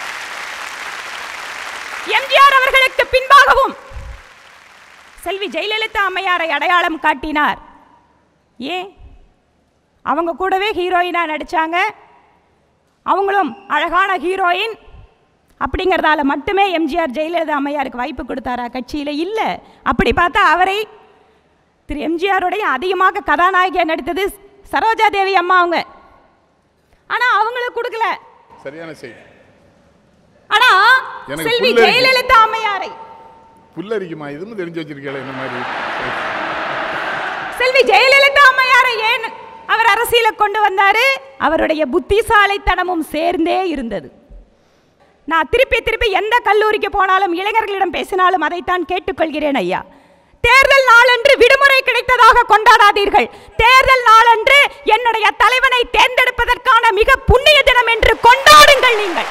எம்ஜிஆர் அவர்களுக்கு பின்பாகவும் செல்வி ஜெயலலிதா அம்மையாரை அடையாளம் காட்டினார் ஏன் அவங்க கூடவே ஹீரோயினா நடிச்சாங்க அவங்களும் அழகான ஹீரோயின் அப்படிங்கிறதால மட்டுமே எம்ஜிஆர் ஜெயலலிதா அம்மையாருக்கு வாய்ப்பு கொடுத்தாரா கட்சியில் இல்லை அப்படி பார்த்தா அவரை திரு எம்ஜிஆருடைய அதிகமாக கதாநாயகியாக நடித்தது சரோஜா தேவி அம்மா அவங்க ஆனால் அவங்களுக்கு கொடுக்கல சரியான செய்தி ஆனா எனக்கு செல்வி புல்லரிக்குது. ஜெயலலிதா அம்மையாரை புல்லரிக்குமா இதுன்னு தெரிஞ்சு வச்சிருக்கீங்களா இந்த மாதிரி செல்வி ஜெயலலிதா அம்மையாரை ஏன் அவர் அரசியல கொண்டு வந்தாரு அவருடைய புத்திசாலித்தனமும் சேர்ந்தே இருந்தது நான் திருப்பி திருப்பி எந்த கல்லூரிக்கு போனாலும் இளைஞர்களிடம் பேசினாலும் அதைத்தான் கேட்டுக்கொள்கிறேன் ஐயா தேர்தல் நாளன்று விடுமுறை கிடைத்ததாக கொண்டாடாதீர்கள் தேர்தல் நாளன்று என்னுடைய தலைவனை தேர்ந்தெடுப்பதற்கான மிக புண்ணிய தினம் என்று கொண்டாடுங்கள் நீங்கள்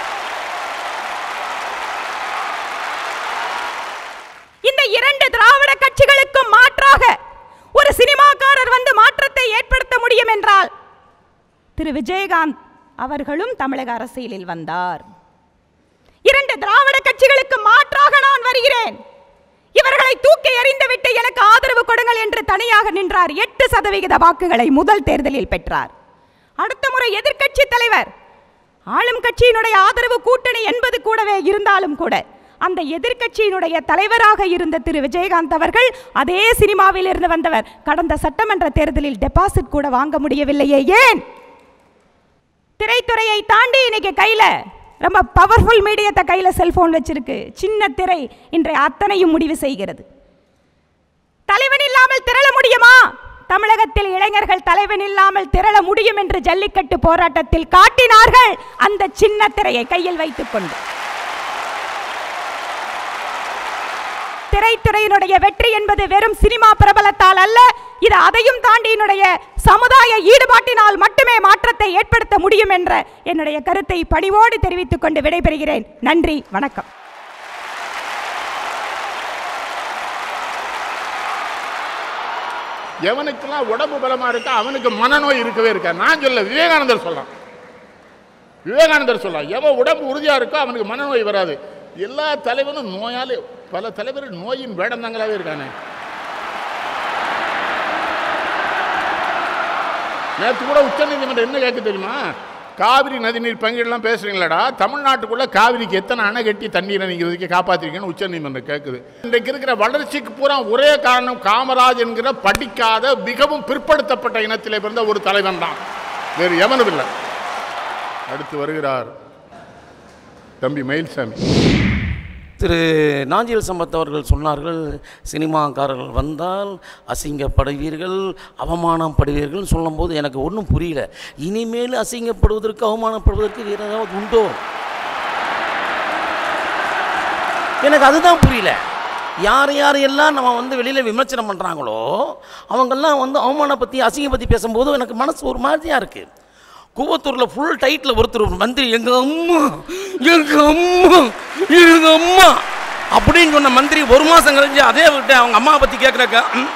இந்த இரண்டு திராவிட கட்சிகளுக்கும் மாற்றாக ஒரு சினிமாக்காரர் வந்து மாற்றத்தை ஏற்படுத்த முடியும் என்றால் திரு விஜயகாந்த் அவர்களும் தமிழக அரசியலில் வந்தார் இரண்டு திராவிட கட்சிகளுக்கு மாற்றாக நான் வருகிறேன் இவர்களை தூக்கி எறிந்துவிட்டு எனக்கு ஆதரவு கொடுங்கள் என்று தனியாக நின்றார் எட்டு சதவிகித வாக்குகளை முதல் தேர்தலில் பெற்றார் அடுத்த முறை எதிர்க்கட்சி தலைவர் ஆளும் கட்சியினுடைய ஆதரவு கூட்டணி என்பது கூடவே இருந்தாலும் கூட அந்த எதிர்க்கட்சியினுடைய தலைவராக இருந்த திரு விஜயகாந்த் அவர்கள் அதே சினிமாவில் இருந்து வந்தவர் கடந்த சட்டமன்ற தேர்தலில் டெபாசிட் கூட வாங்க முடியவில்லையே ஏன் திரைத்துறையை தாண்டி இன்னைக்கு கையில ரொம்ப பவர்ஃபுல் மீடியத்தை கையில செல்போன் வச்சிருக்கு சின்ன திரை இன்றைய அத்தனையும் முடிவு செய்கிறது தலைவன் இல்லாமல் திரள முடியுமா தமிழகத்தில் இளைஞர்கள் தலைவன் இல்லாமல் திரள முடியும் என்று ஜல்லிக்கட்டு போராட்டத்தில் காட்டினார்கள் அந்த சின்ன திரையை கையில் வைத்துக் கொண்டு திரைத்துறையினுடைய வெற்றி என்பது வெறும் சினிமா பிரபலத்தால் அல்ல இது அதையும் தாண்டி என்னுடைய சமுதாய ஈடுபாட்டினால் மட்டுமே மாற்றத்தை ஏற்படுத்த முடியும் என்ற என்னுடைய கருத்தை பணிவோடு தெரிவித்துக் கொண்டு விடைபெறுகிறேன் நன்றி வணக்கம் எவனுக்கெல்லாம் உடம்பு பலமா இருக்கா அவனுக்கு மனநோய் இருக்கவே இருக்கா நான் சொல்ல விவேகானந்தர் சொல்லலாம் விவேகானந்தர் சொல்லலாம் எவன் உடம்பு உறுதியா இருக்கோ அவனுக்கு மனநோய் வராது எல்லா தலைவனும் நோயாலே பல தலைவர் நோயின் வேடந்தாங்களாவே இருக்கானே நேற்று கூட உச்சநீதிமன்றம் என்ன கேட்க தெரியுமா காவிரி நதிநீர் பங்கீடுலாம் பேசுறீங்களாடா தமிழ்நாட்டுக்குள்ள காவிரிக்கு எத்தனை அணை கட்டி தண்ணீரை நீங்க இதுக்கு காப்பாத்திருக்கீங்கன்னு உச்சநீதிமன்றம் கேட்குது இன்றைக்கு இருக்கிற வளர்ச்சிக்கு பூரா ஒரே காரணம் காமராஜ் என்கிற படிக்காத மிகவும் பிற்படுத்தப்பட்ட இனத்திலே பிறந்த ஒரு தலைவன் தான் வேறு எவனும் இல்லை அடுத்து வருகிறார் தம்பி மயில்சாமி திரு நாஞ்சில் சம்பத் அவர்கள் சொன்னார்கள் சினிமாக்காரர்கள் வந்தால் அசிங்கப்படுவீர்கள் அவமானப்படுவீர்கள் சொல்லும்போது எனக்கு ஒன்றும் புரியல இனிமேல் அசிங்கப்படுவதற்கு அவமானப்படுவதற்கு வேறு ஏதாவது உண்டோ எனக்கு அதுதான் புரியல யார் யாரையெல்லாம் நம்ம வந்து வெளியில் விமர்சனம் பண்ணுறாங்களோ அவங்கெல்லாம் வந்து அவமானம் பற்றி அசிங்கம் பற்றி பேசும்போது எனக்கு மனசு ஒரு மாதிரியாக இருக்குது கூவத்தூரில் ஃபுல் டைட்டில் ஒருத்தர் ஒரு மந்திரி எங்கள் அம்மா எங்கள் அம்மா எங்கள் அம்மா அப்படின்னு சொன்ன மந்திரி ஒரு மாதம் கழிஞ்சு அதே விட்டு அவங்க அம்மாவை பற்றி கேட்குறாக்க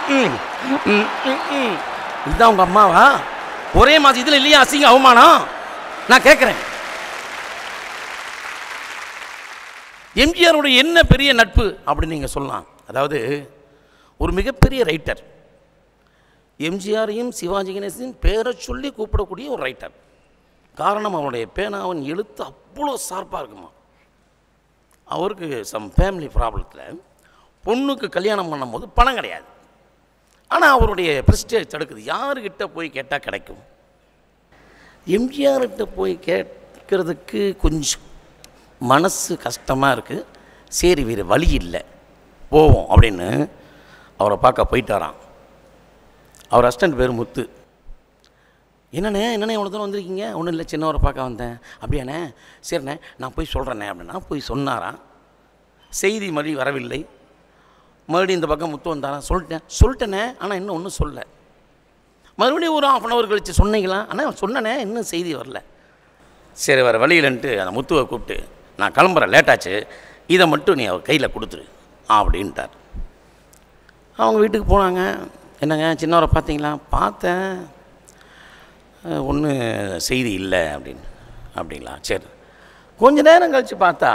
இதுதான் உங்கள் அம்மாவா ஒரே மாதம் இதில் இல்லையா அசிங்க அவமானம் நான் கேட்குறேன் எம்ஜிஆருடைய என்ன பெரிய நட்பு அப்படின்னு நீங்கள் சொல்லலாம் அதாவது ஒரு மிகப்பெரிய ரைட்டர் எம்ஜிஆரையும் சிவாஜி கணேசனையும் பேரை சொல்லி கூப்பிடக்கூடிய ஒரு ரைட்டர் காரணம் அவனுடைய பேனாவின் எழுத்து அவ்வளோ ஷார்ப்பாக இருக்குமா அவருக்கு சம் ஃபேமிலி ப்ராப்ளத்தில் பொண்ணுக்கு கல்யாணம் பண்ணும்போது பணம் கிடையாது ஆனால் அவருடைய ப்ரெஸ்டேஜ் தடுக்குது யாருக்கிட்ட போய் கேட்டால் கிடைக்கும் எம்ஜிஆர்கிட்ட போய் கேட்கறதுக்கு கொஞ்சம் மனசு கஷ்டமாக இருக்குது சரி வேறு வழி இல்லை போவோம் அப்படின்னு அவரை பார்க்க போயிட்டாராம் அவர் அசிஸ்டன்ட் பேர் முத்து என்னண்ணே என்னண்ணே இவ்வளோ தூரம் வந்திருக்கீங்க ஒன்றும் இல்லை சின்னவரை பார்க்க வந்தேன் அப்படியாண்ணே சரிண்ணே நான் போய் சொல்கிறேண்ணே அப்படின்னா போய் சொன்னாராம் செய்தி மறுபடி வரவில்லை மறுபடியும் இந்த பக்கம் முத்து வந்தாராம் சொல்லிட்டேன் சொல்லிட்டேனே ஆனால் இன்னும் ஒன்றும் சொல்ல மறுபடியும் ஒரு ஆஃப் அன் ஹவர் கழிச்சு சொன்னீங்களா ஆனால் சொன்னனே இன்னும் செய்தி வரல சரி வர வழியிலன்ட்டு அந்த முத்துவை கூப்பிட்டு நான் கிளம்புறேன் லேட்டாச்சு இதை மட்டும் நீ அவர் கையில் கொடுத்துரு அப்படின்ட்டார் அவங்க வீட்டுக்கு போனாங்க என்னங்க சின்னவரை பார்த்தீங்களா பார்த்தேன் ஒன்றும் செய்தி இல்லை அப்படின்னு அப்படிங்களா சரி கொஞ்ச நேரம் கழித்து பார்த்தா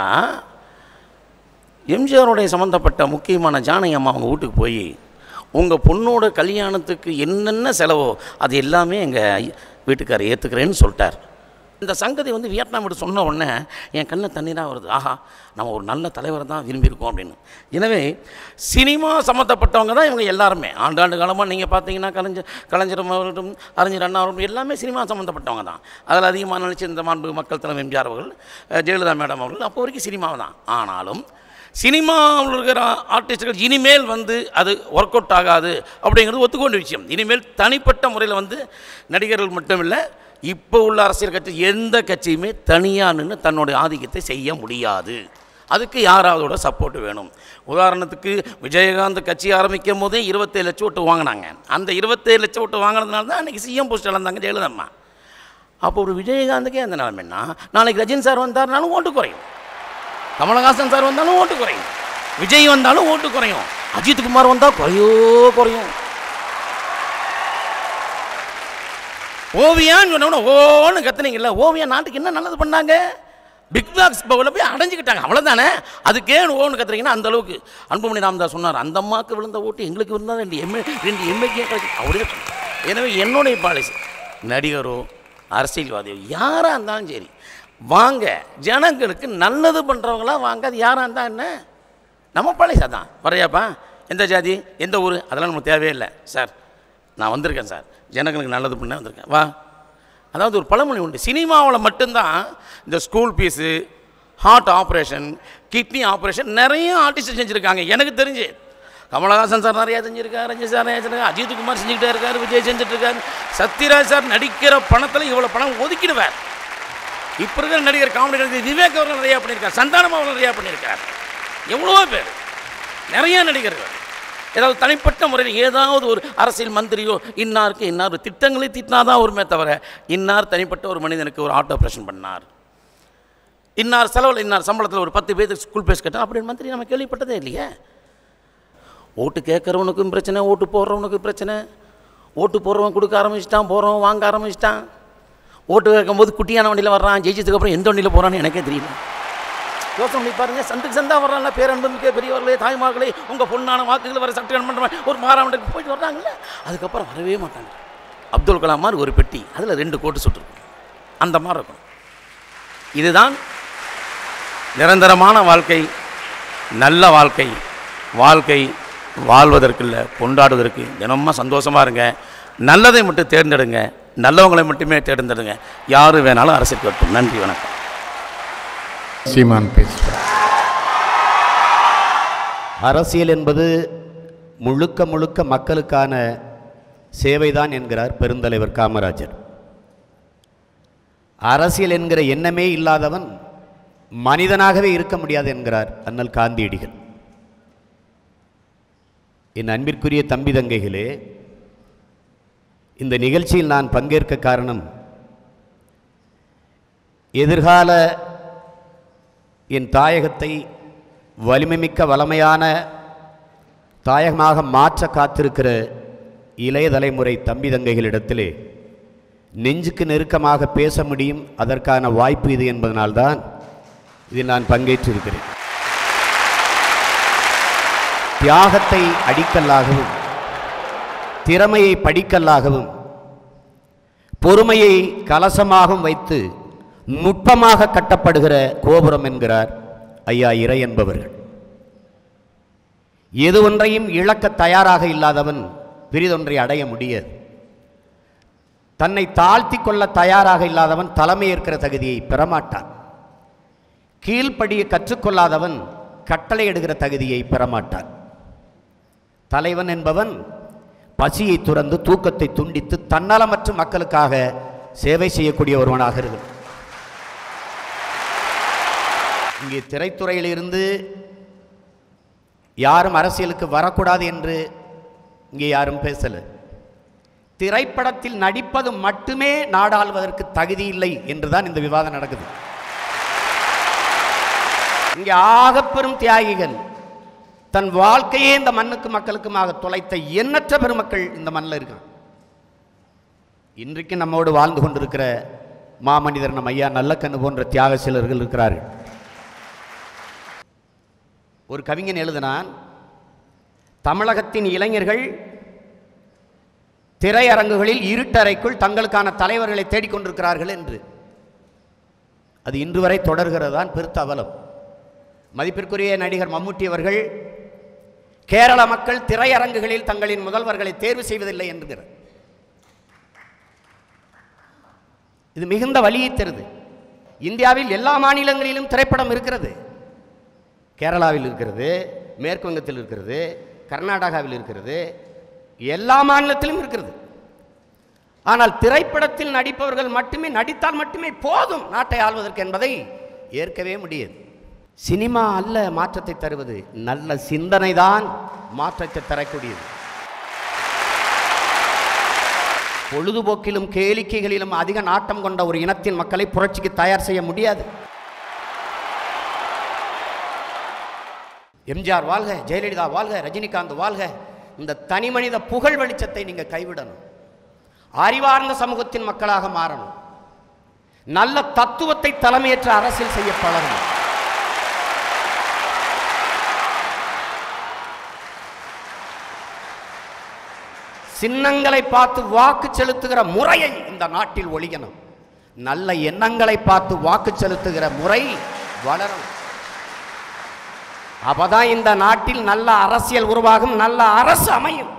எம்ஜிஆருடைய சம்மந்தப்பட்ட முக்கியமான ஜானகி அம்மா அவங்க வீட்டுக்கு போய் உங்கள் பொண்ணோட கல்யாணத்துக்கு என்னென்ன செலவோ அது எல்லாமே எங்கள் வீட்டுக்காரர் ஏற்றுக்கிறேன்னு சொல்லிட்டார் இந்த சங்கதி வந்து வியட்நாம் விட்டு சொன்ன உடனே என் கண்ணில் தண்ணீராக வருது ஆஹா நம்ம ஒரு நல்ல தலைவரை தான் விரும்பியிருக்கோம் அப்படின்னு எனவே சினிமா சம்மந்தப்பட்டவங்க தான் இவங்க எல்லாருமே ஆண்டாண்டு காலமாக நீங்கள் பார்த்தீங்கன்னா கலைஞர் கலைஞர் அவர்களும் அறிஞர் அண்ணா அவர்களும் எல்லாமே சினிமா சம்மந்தப்பட்டவங்க தான் அதில் அதிகமாக நினச்சிருந்த மாண்பு மக்கள் தலைவர் எம்ஜிஆர் அவர்கள் அஹ், ஜெயலலிதா மேடம் அவர்கள் அப்போ வரைக்கும் சினிமாவை தான் ஆனாலும் சினிமாவில் இருக்கிற ஆர்டிஸ்டுகள் இனிமேல் வந்து அது ஒர்க் அவுட் ஆகாது அப்படிங்கிறது ஒத்துக்கொண்ட விஷயம் இனிமேல் தனிப்பட்ட முறையில் வந்து நடிகர்கள் மட்டும் இல்லை இப்போ உள்ள அரசியல் கட்சி எந்த கட்சியுமே தனியாக நின்று தன்னுடைய ஆதிக்கத்தை செய்ய முடியாது அதுக்கு யாராவதோட சப்போர்ட் வேணும் உதாரணத்துக்கு விஜயகாந்த் கட்சி ஆரம்பிக்கும் போதே இருபத்தேழு லட்சம் ஓட்டு வாங்கினாங்க அந்த இருபத்தேழு லட்சம் ஓட்டு வாங்கினதுனால தான் அன்றைக்கி சிஎம் போஸ்ட் இழந்தாங்க ஜெயலலிதா அம்மா அப்போ ஒரு விஜயகாந்துக்கே அந்த நிலைமைன்னா நாளைக்கு ரஜினி சார் வந்தாருனாலும் ஓட்டு குறையும் கமலஹாசன் சார் வந்தாலும் ஓட்டு குறையும் விஜய் வந்தாலும் ஓட்டு குறையும் அஜித் குமார் வந்தால் குறையோ குறையும் ஓவியான்னு சொன்னோன்னா ஓன்னு கத்துனீங்கல்ல ஓவியா நாட்டுக்கு என்ன நல்லது பண்ணாங்க பிக் பாக்ஸ் பவுலில் போய் அடைஞ்சிக்கிட்டாங்க அவ்வளோதானே அதுக்கே ஓன்னு கத்துறீங்கன்னா அந்த அளவுக்கு அன்புமணி ராமதாஸ் சொன்னார் அந்த அம்மாவுக்கு விழுந்த ஓட்டு எங்களுக்கு விழுந்தா ரெண்டு எம்ஏ ரெண்டு எம்ஏக்கே கிடைச்சி அவரே சொன்னார். எனவே என்னுடைய பாலிசி நடிகரோ அரசியல்வாதியோ யாராக இருந்தாலும் சரி வாங்க ஜனங்களுக்கு நல்லது பண்ணுறவங்களா வாங்க அது யாராக இருந்தால் என்ன நம்ம பாலிசி அதான் வரையாப்பா எந்த ஜாதி எந்த ஊர் அதெல்லாம் நமக்கு தேவையே இல்லை சார் நான் வந்திருக்கேன் சார் ஜனங்களுக்கு நல்லது பண்ண வந்திருக்கேன் வா அதாவது ஒரு பழமொழி உண்டு சினிமாவில் மட்டும்தான் இந்த school fees heart operation kidney operation நிறைய ஆர்டிஸ்ட் செஞ்சுருக்காங்க எனக்கு தெரிஞ்சு கமலஹாசன் சார் நிறையா செஞ்சுருக்காரு ரஞ்சித் சார் நிறையா செஞ்சிருக்காரு அஜித் குமார் செஞ்சுக்கிட்டே இருக்காரு விஜய் செஞ்சுட்டு இருக்காரு சத்யராஜ் சார் நடிக்கிற பணத்தில் இவ்வளோ பணம் ஒதுக்கிடுவார் இப்போ இருக்கிற நடிகர் காமெடி நடிகர் விவேக் அவர்கள் நிறையா பண்ணியிருக்கார் சந்தானம் அவர்கள் நிறையா பண்ணியிருக்கார் எவ்வளவோ பேர் நிறைய நடிகர்கள் ஏதாவது தனிப்பட்ட முறையில் ஏதாவது ஒரு அரசியல் மந்திரியோ இன்னாருக்கு இன்னார் திட்டங்களை திட்டினாதான் ஒருமே தவிர இன்னார் தனிப்பட்ட ஒரு மனிதனுக்கு ஒரு ஆட்டோ ஆப்ரேஷன் பண்ணார் இன்னார் செலவில் இன்னார் சம்பளத்தில் ஒரு பத்து பேருக்கு ஸ்கூல் பேஸ் கட்டார் அப்படின்னு மந்திரி நம்ம கேள்விப்பட்டதே இல்லையே ஓட்டு கேட்குறவனுக்கும் பிரச்சனை ஓட்டு போடுறவனுக்கும் பிரச்சனை ஓட்டு போடுறவன் கொடுக்க ஆரம்பிச்சிட்டான் போகிறவன் வாங்க ஆரம்பிச்சிட்டான் ஓட்டு கேட்கும்போது குட்டியான வண்டியில் வர்றான் ஜெயிச்சதுக்கு அப்புறம் எந்த வண்டியில் போகிறான்னு எனக்கே தெரியல யோசனை பண்ணி பாருங்க சந்துக்கு சந்தா வர்றாங்க பேரன்புமிக்க பெரியவர்களே தாய்மார்களே உங்கள் பொண்ணான வாக்குகள் வர சட்டமன்ற பண்ணுறேன் ஒரு மாறாமட்டுக்கு போயிட்டு வர்றாங்கல்ல அதுக்கப்புறம் வரவே மாட்டாங்க அப்துல் கலாம் மாதிரி ஒரு பெட்டி அதில் ரெண்டு கோட்டு சுட்டுருக்கும் அந்த மாதிரி இருக்கும் இதுதான் நிரந்தரமான வாழ்க்கை நல்ல வாழ்க்கை வாழ்க்கை வாழ்வதற்கில்ல கொண்டாடுவதற்கு தினமும் சந்தோஷமாக இருங்க நல்லதை மட்டும் தேர்ந்தெடுங்க நல்லவங்களை மட்டுமே தேர்ந்தெடுங்க யார் வேணாலும் அரசியல் வரட்டும் நன்றி வணக்கம் சீமான் பேசுகிறார் அரசியல் என்பது முழுக்க முழுக்க மக்களுக்கான சேவைதான் என்கிறார் பெருந்தலைவர் காமராஜர் அரசியல் என்கிற எண்ணமே இல்லாதவன் மனிதனாகவே இருக்க முடியாது என்கிறார் அண்ணல் காந்தியடிகள் என் அன்பிற்குரிய தம்பி தங்கைகளே இந்த நிகழ்ச்சியில் நான் பங்கேற்க காரணம் எதிர்கால என் தாயகத்தை வலிமைமிக்க வளமையான தாயகமாக மாற்ற காத்திருக்கிற இளைய தலைமுறை தம்பி தங்கைகளிடத்திலே நெஞ்சுக்கு நெருக்கமாக பேச முடியும் அதற்கான வாய்ப்பு இது என்பதனால்தான் இதில் நான் பங்கேற்றிருக்கிறேன் தியாகத்தை அடிக்கல்லாகவும் திறமையை படிக்கல்லாகவும் பொறுமையை கலசமாகவும் வைத்து நுட்பமாக கட்டப்படுகிற கோபுரம் என்கிறார் ஐயா இறை என்பவர்கள் எது ஒன்றையும் இழக்க தயாராக இல்லாதவன் பிரிதொன்றை அடைய முடியாது தன்னை தாழ்த்தி கொள்ள தயாராக இல்லாதவன் தலைமையேற்கிற தகுதியை பெறமாட்டான் கீழ்ப்படியை கற்றுக்கொள்ளாதவன் கட்டளையிடுகிற தகுதியை பெறமாட்டான் தலைவன் என்பவன் பசியை துறந்து தூக்கத்தை துண்டித்து தன்னலமற்ற மக்களுக்காக சேவை செய்யக்கூடிய ஒருவனாக இருக்கிறான் இங்கே திரைத்துறையிலிருந்து யாரும் அரசியலுக்கு வரக்கூடாது என்று இங்கே யாரும் பேசல திரைப்படத்தில் நடிப்பது மட்டுமே நாடாளுவதற்கு தகுதி இல்லை என்றுதான் இந்த விவாதம் நடக்குது இங்கே ஆகப்பெரும் தியாகிகள் தன் வாழ்க்கையே இந்த மண்ணுக்கு மக்களுக்குமாக தொலைத்த எண்ணற்ற பெருமக்கள் இந்த மண்ணில் இருக்கான் இன்றைக்கு நம்மோடு வாழ்ந்து கொண்டிருக்கிற மாமனிதர் நம்ம ஐயா நல்லக்கண்ணு போன்ற தியாக சிலர்கள் இருக்கிறார்கள் ஒரு கவிஞன் எழுதினான் தமிழகத்தின் இளைஞர்கள் திரையரங்குகளில் இருட்டறைக்குள் தங்களுக்கான தலைவர்களை தேடிக்கொண்டிருக்கிறார்கள் என்று அது இன்று வரை தொடர்கிறதான் பெருத்த அவலம் மதிப்பிற்குரிய நடிகர் மம்முட்டி அவர்கள் கேரள மக்கள் திரையரங்குகளில் தங்களின் முதல்வர்களை தேர்வு செய்வதில்லை என்கிறார் இது மிகுந்த வலியை தருது இந்தியாவில் எல்லா மாநிலங்களிலும் திரைப்படம் இருக்கிறது கேரளாவில் இருக்கிறது மேற்கு வங்கத்தில் இருக்கிறது கர்நாடகாவில் இருக்கிறது எல்லா மாநிலத்திலும் இருக்கிறது ஆனால் திரைப்படத்தில் நடிப்பவர்கள் மட்டுமே நடித்தால் மட்டுமே போதும் நாட்டை ஆள்வதற்கு என்பதை ஏற்கவே முடியாது சினிமா அல்ல மாற்றத்தை தருவது நல்ல சிந்தனை தான் மாற்றத்தை தரக்கூடியது பொழுதுபோக்கிலும் கேளிக்கைகளிலும் அதிக நாட்டம் கொண்ட ஒரு இனத்தின் மக்களை புரட்சிக்கு தயார் செய்ய முடியாது எம்ஜிஆர் வாழ்க ஜெயலலிதா வாழ்க ரஜினிகாந்த் வாழ்க இந்த தனி மனித புகழ் வெளிச்சத்தை நீங்க கைவிடணும் அறிவார்ந்த சமூகத்தின் மக்களாக மாறணும் நல்ல தத்துவத்தை தலைமையேற்ற அரசியல் செய்ய பழகணும் சின்னங்களை பார்த்து வாக்கு செலுத்துகிற முறையை இந்த நாட்டில் ஒழியணும் நல்ல எண்ணங்களை பார்த்து வாக்கு செலுத்துகிற முறை வளரும் அப்பதான் இந்த நாட்டில் நல்ல அரசியல் உருவாகும் நல்ல அரசு அமையும்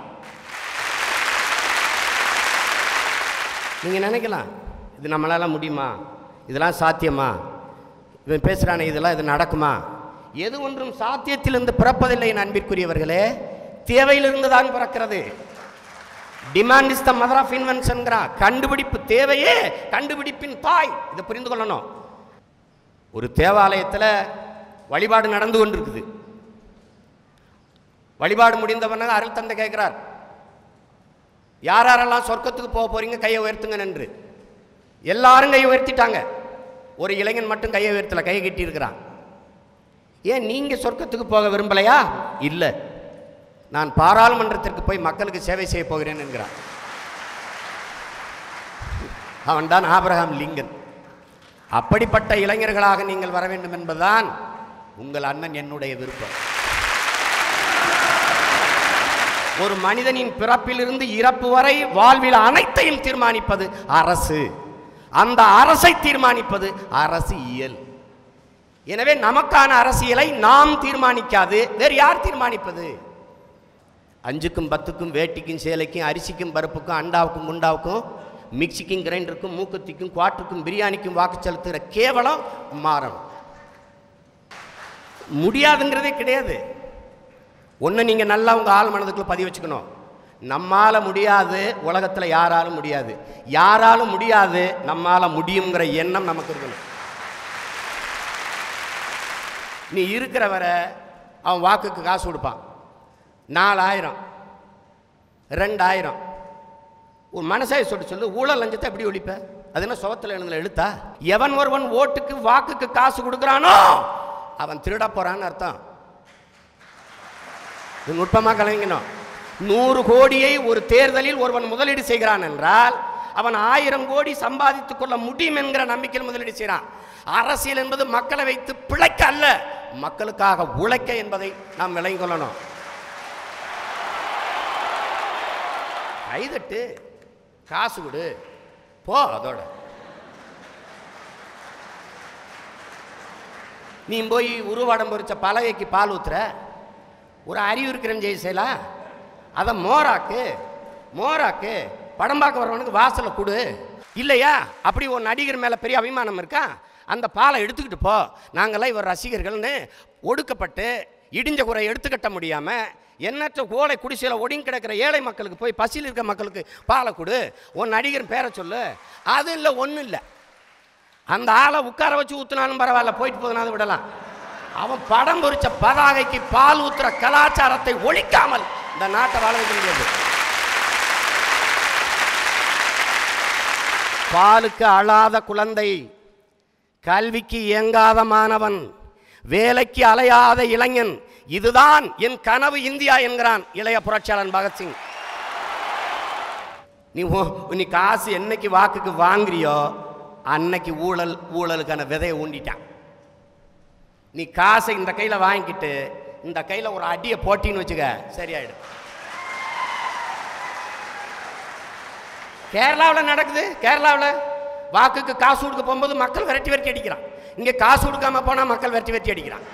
நீங்க நினைக்கலாம் இது நம்மளால முடியுமா இதெல்லாம் சாத்தியமா இவன் பேசுறானே இதெல்லாம் இது நடக்குமா எது ஒன்றும் சாத்தியத்திலிருந்து பிறப்பதில்லை என் அன்பிற்குரியவர்களே தேவையிலிருந்து தான் பிறக்கிறது demand is the mother of இன்வென்ஷன்ங்கிறான் கண்டுபிடிப்பு தேவையே கண்டுபிடிப்பின் தாய் இதை புரிந்து கொள்ளணும் ஒரு தேவாலயத்தில் வழிபாடு நடந்து கொண்டிருக்குது வழிபாடு முடிந்தவன அருள் தந்தை கேட்கிறார் யார் யாரெல்லாம் சொர்க்கத்துக்கு போக போறீங்க கையை உயர்த்துங்க நின்று எல்லாரும் கையை உயர்த்திட்டாங்க ஒரு இளைஞன் மட்டும் கையை உயர்த்தல கையை கட்டி இருக்கிறான் ஏன் நீங்க சொர்க்கத்துக்கு போக விரும்பலையா இல்லை நான் பாராளுமன்றத்திற்கு போய் மக்களுக்கு சேவை செய்ய போகிறேன் என்கிறான் அவன்தான் ஆபிரகாம் லிங்கன் அப்படிப்பட்ட இளைஞர்களாக நீங்கள் வர வேண்டும் என்பதுதான் உங்கள் அண்ணன் என்னுடைய விருப்பம் ஒரு மனிதனின் பிறப்பிலிருந்து இறப்பு வரை வாழ்வில் அனைத்தையும் தீர்மானிப்பது அரசு அந்த அரசை தீர்மானிப்பது அரசியல் எனவே நமக்கான அரசியலை நாம் தீர்மானிக்காது வேறு யார் தீர்மானிப்பது அஞ்சுக்கும் பத்துக்கும் வேட்டிக்கும் சேலைக்கும் அரிசிக்கும் பருப்புக்கும் அண்டாவுக்கும் குண்டாவுக்கும் மிக்சிக்கும் கிரைண்டருக்கும் மூக்குத்திக்கும் குவாட்டுக்கும் பிரியாணிக்கும் வாக்கு செலுத்துகிற கேவலம் மாறணும் முடியாதுங்கிறதே கிடையாது ஒன்று நீங்கள் நல்லா உங்கள் ஆள் மனதுக்குள்ள பதிவு வச்சுக்கணும் நம்மால முடியாது உலகத்தில் யாராலும் முடியாது யாராலும் முடியாது நம்மால முடியுங்கிற எண்ணம் நமக்கு இருக்கணும் நீ இருக்கிற வரை அவன் வாக்குக்கு காசு கொடுப்பான் நாலாயிரம் ரெண்டாயிரம் ஒரு மனசாய் சொல்லிட்டு சொல்லு ஊழல் லஞ்சத்தை எப்படி ஒழிப்ப அது என்ன சுகத்தில் எழுதுல எழுத்தா எவன் ஒருவன் ஓட்டுக்கு வாக்குக்கு காசு கொடுக்குறானோ அவன் திருட போறான்னு அர்த்தம் இது நுட்பமாக கலைஞணும் நூறு கோடியை ஒரு தேர்தலில் ஒருவன் முதலீடு செய்கிறான் என்றால் அவன் ஆயிரம் கோடி சம்பாதித்துக் கொள்ள முடியும் என்கிற நம்பிக்கையில் முதலீடு செய்கிறான் அரசியல் என்பது மக்களை வைத்து பிழைக்க அல்ல மக்களுக்காக உழைக்க என்பதை நாம் விளங்கிக் கொள்ளணும் கைதட்டு காசு கொடு போ அதோட நீ போய் உருவாடம் பொறிச்ச பலகைக்கு பால் ஊத்துற ஒரு அறிவு இருக்கிறேன்னு ஜெயிசேலா அதை மோராக்கு மோராக்கு படம் பார்க்க வரவனுக்கு வாசலை கொடு இல்லையா அப்படி ஒரு நடிகர் மேலே பெரிய அபிமானம் இருக்கா அந்த பாலை எடுத்துக்கிட்டு போ நாங்களாம் இவர் ரசிகர்கள்னு ஒடுக்கப்பட்டு இடிஞ்ச குறை எடுத்துக்கட்ட முடியாமல் எண்ணற்ற கோலை குடிசையில் ஒடுங்கி கிடக்கிற ஏழை மக்களுக்கு போய் பசியில் இருக்க மக்களுக்கு பாலை கொடு உன் நடிகர் பேரை சொல்லு அது இல்லை ஒன்றும் இல்லை அந்த ஆளை உட்கார வச்சு ஊத்துனாலும் பரவாயில்ல போயிட்டு போதுனாலும் விடலாம் அவன் படம் பொறிச்ச பதாகைக்கு பால் ஊத்துற கலாச்சாரத்தை ஒழிக்காமல் இந்த நாட்டை வாழ வைக்க முடியாது பாலுக்கு அழாத குழந்தை கல்விக்கு இயங்காத மாணவன் வேலைக்கு அலையாத இளைஞன் இதுதான் என் கனவு இந்தியா என்கிறான் இளைய புரட்சியாளன் பகத்சிங் நீ ஓ- நீ காசு என்னைக்கு வாக்குக்கு வாங்குறியோ அன்னைக்கு ஊழல் ஊழலுக்கான விதையை ஊண்டிட்டான் நீ காசை இந்த கையில் வாங்கிக்கிட்டு இந்த கையில் ஒரு அடியை போட்டின்னு வச்சுக்க சரியாயிடும் கேரளாவில் நடக்குது கேரளாவில் வாக்குக்கு காசு கொடுக்க போகும்போது மக்கள் விரட்டி விரட்டி அடிக்கிறான் இங்கே காசு கொடுக்காம போனால் மக்கள் விரட்டி விரட்டி அடிக்கிறான்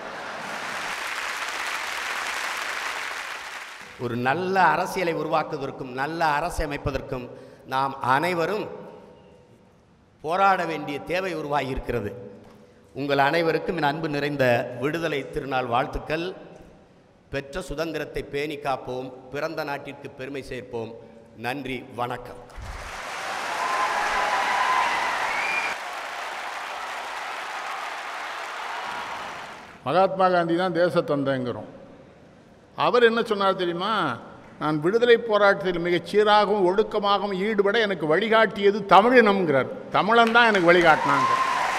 ஒரு நல்ல அரசியலை உருவாக்குவதற்கும் நல்ல அரசை அமைப்பதற்கும் நாம் அனைவரும் போராட வேண்டிய தேவை உருவாகி இருக்கிறது உங்கள் அனைவருக்கும் என் அன்பு நிறைந்த விடுதலை திருநாள் வாழ்த்துக்கள் பெற்ற சுதந்திரத்தை பேணி காப்போம் பிறந்த நாட்டிற்கு பெருமை சேர்ப்போம் நன்றி வணக்கம் மகாத்மா காந்தி தான் தேச தந்தைங்கிறோம் அவர் என்ன சொன்னார் தெரியுமா நான் விடுதலை போராட்டத்தில் மிகச் சீராகவும் ஒழுக்கமாகவும் ஈடுபட எனக்கு வழிகாட்டியது தமிழினம்ங்கிறார் தமிழன் தான் எனக்கு வழிகாட்டினாங்க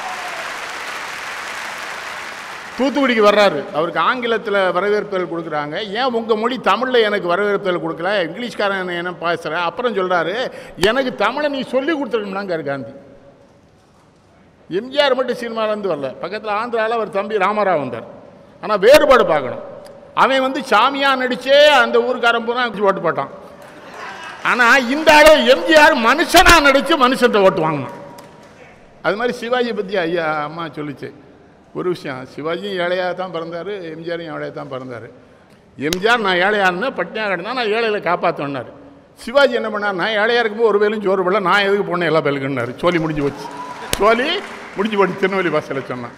தூத்துக்குடிக்கு வர்றாரு அவருக்கு ஆங்கிலத்தில் வரவேற்புகள் கொடுக்குறாங்க ஏன் உங்கள் மொழி தமிழில் எனக்கு வரவேற்புகள் கொடுக்கல இங்கிலீஷ்காரன் என்ன- என்ன பேசுகிறேன் அப்புறம் சொல்கிறாரு எனக்கு தமிழை நீ சொல்லி கொடுத்துருக்கணும்னாங்காரு காந்தி எம்ஜிஆர் மட்டும் சினிமாலேருந்து வரல பக்கத்தில் ஆந்திராவில் அவர் தம்பி ராமராவ் வந்தார் ஆனால் வேறுபாடு பார்க்கணும் அவன் வந்து சாமியா நடிச்சே அந்த ஊருக்காரன் பூரா ஓட்டு போட்டான் ஆனால் இந்த ஆளு எம்ஜிஆர் மனுஷனா நடித்து மனுஷன்ட்ட ஓட்டு வாங்கினான் அது மாதிரி சிவாஜி பற்றி ஐயா அம்மா சொல்லிச்சு ஒரு விஷயம் சிவாஜியும் ஏழையாக தான் பிறந்தார் எம்ஜிஆரும் ஏழையாக தான் பிறந்தார் எம்ஜிஆர் நான் ஏழையாக இருந்தேன் பட்டினியாக கிடந்தா நான் ஏழையில் காப்பாற்றோன்னாரு சிவாஜி என்ன பண்ணார் நான் ஏழையாக இருக்கும்போது ஒரு வேலையும் சோறு போடல நான் எதுக்கு போனேன் எல்லா பேலுக்குன்னாரு சோலி முடிஞ்சு போச்சு சோலி முடிஞ்சு போட்டு திருநெல்வேலி வாசலில் சொன்னான்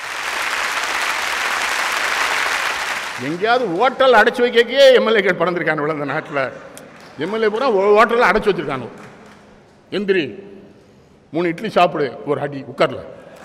எங்கேயாவது ஹோட்டல் அடைச்சி வைக்கக்கே எம்எல்ஏக்கள் பிறந்திருக்காங்க இந்த நாட்டில் எம்எல்ஏ பூரா ஹோட்டலில் அடைச்சி வச்சிருக்காங்க எந்திரி மூணு இட்லி சாப்பிடு ஒரு அடி உட்கார்ல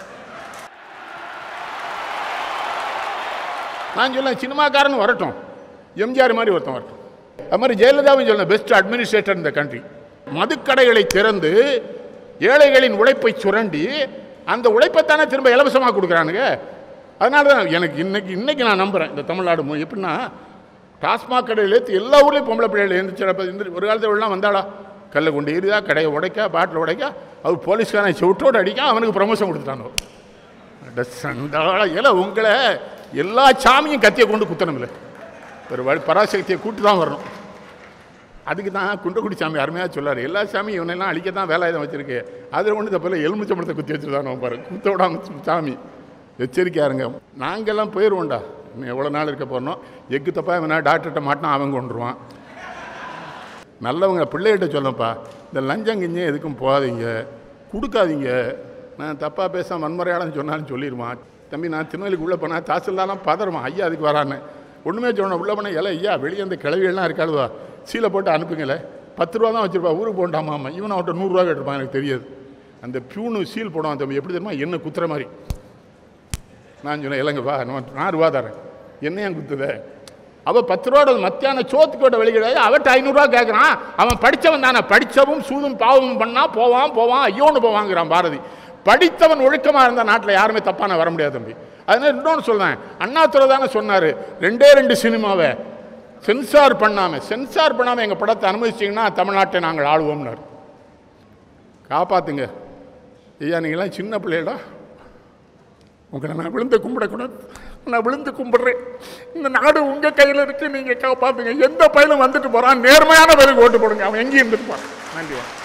நான் சொல்லேன் சினிமாக்காரன் வரட்டும் எம்ஜிஆர் மாதிரி ஒருத்தன் வரட்டும் அது மாதிரி ஜெயலலிதாவும் சொல்ல பெஸ்ட் அட்மினிஸ்ட்ரேட்டர் இந்த கண்ட்ரி மதுக்கடைகளை திறந்து ஏழைகளின் உழைப்பை சுரண்டி அந்த உழைப்பைத்தானே திரும்ப இலவசமாக கொடுக்குறானுங்க அதனால தான் எனக்கு இன்னைக்கு இன்னைக்கு நான் நம்புகிறேன் இந்த தமிழ்நாடு மொழி எப்படின்னா டாஸ்மாக் கடையில் ஏற்றி எல்லா ஊர்லேயும் பொம்பளை பிள்ளைகள் எழுந்திரிச்சு இந்த ஒரு காலத்தில் எல்லாம் வந்தாளா கல்லை கொண்டு எரிதா கடையை உடைக்க பாட்டில் உடைக்க அவர் போலீஸ்காரன் செவிட்டோடு அடிக்க அவனுக்கு ப்ரமோஷன் கொடுத்துட்டானோ அட சண்டாள ஏல உங்களை எல்லா சாமியும் கத்தியை கொண்டு குத்தணும்ல ஒரு வழி பராசக்தியை கூட்டு தான் வரணும் அதுக்கு தான் குன்றக்குடி சாமி அருமையாக சொல்லார் எல்லா சாமியும் இவனெல்லாம் அழிக்க தான் வேலாயுதம் வச்சிருக்கு அதில் ஒன்று தப்பில் எலுமிச்சம்பழத்தை குத்தி வச்சுருந்தானோ பாரு குத்த விடாம சாமி எச்சரிக்கையா இருங்க நாங்கெல்லாம் போயிடுவோம்டா இன்னும் எவ்வளோ நாள் இருக்க போகிறோம் எக்கு தப்பா இவனா டாக்டர்கிட்ட மாட்டினா அவன் கொண்டுருவான் நல்லவங்க பிள்ளைகிட்ட சொல்லப்பா இந்த லஞ்சம் கிஞ்சம் எதுக்கும் போகாதீங்க கொடுக்காதீங்க நான் தப்பாக பேச வன்முறையாளன்னு சொன்னாலும் சொல்லிடுவான் தம்பி நான் திருநெல்வேலிக்கு உள்ளே போனால் தாசில்தாலாம் பதறுவான் ஐயா அதுக்கு வரான்னு ஒன்றுமே சொன்ன உள்ளே போனால் இலை ஐயா வெளியே அந்த கிளவியெல்லாம் இருக்காதுவா சீலை போட்டு அனுப்புங்களே பத்து ரூபா தான் வச்சிருப்பா ஊருக்கு போண்டாமா ஆமாம் இவன் அவன்கிட்ட நூறுரூவா கேட்டிருப்பான் எனக்கு தெரியாது அந்த பியூனு சீல் போடுவான் தம்பி எப்படி தெரியுமா என்ன குத்துற மாதிரி நான் சொன்னேன் இல்லைங்கப்பா நான் நான் ரூபா தரேன் என்ன ஏன் குத்துத அவள் பத்து ரூபா மத்தியான சோத்துக்கோட வெளியிடாது அவட்ட ஐநூறுரூவா கேட்குறான் அவன் படித்தவன் தானே படித்தவும் சூதும் பாவமும் பண்ணா போவான் போவான் ஐயோன்னு போவாங்கிறான் பாரதி படித்தவன் ஒழுக்கமாக இருந்த நாட்டில் யாருமே தப்பான வர முடியாது தம்பி அதனால இன்னொன்று சொல்றேன் அண்ணாதுரை தானே சொன்னார் ரெண்டே ரெண்டு சினிமாவை சென்சார் பண்ணாமல் சென்சார் பண்ணாமல் எங்கள் படத்தை அனுமதிச்சிங்கன்னா தமிழ்நாட்டை நாங்கள் ஆளுவோம்னார் காப்பாத்துங்க ஐயா நீங்களாம் சின்ன பிள்ளைடா உங்களை நான் விழுந்து கும்பிடக்கூடாது நான் விழுந்து கும்பிடுறேன் இந்த நாடு உங்க கையில் இருக்கு நீங்க காப்பாத்துங்க எந்த பையனும் வந்துட்டு போறான் நேர்மையான பேருக்கு ஓட்டு போடுங்க அவன் எங்கேயும் இருந்துட்டு போறான் நன்றி வணக்கம்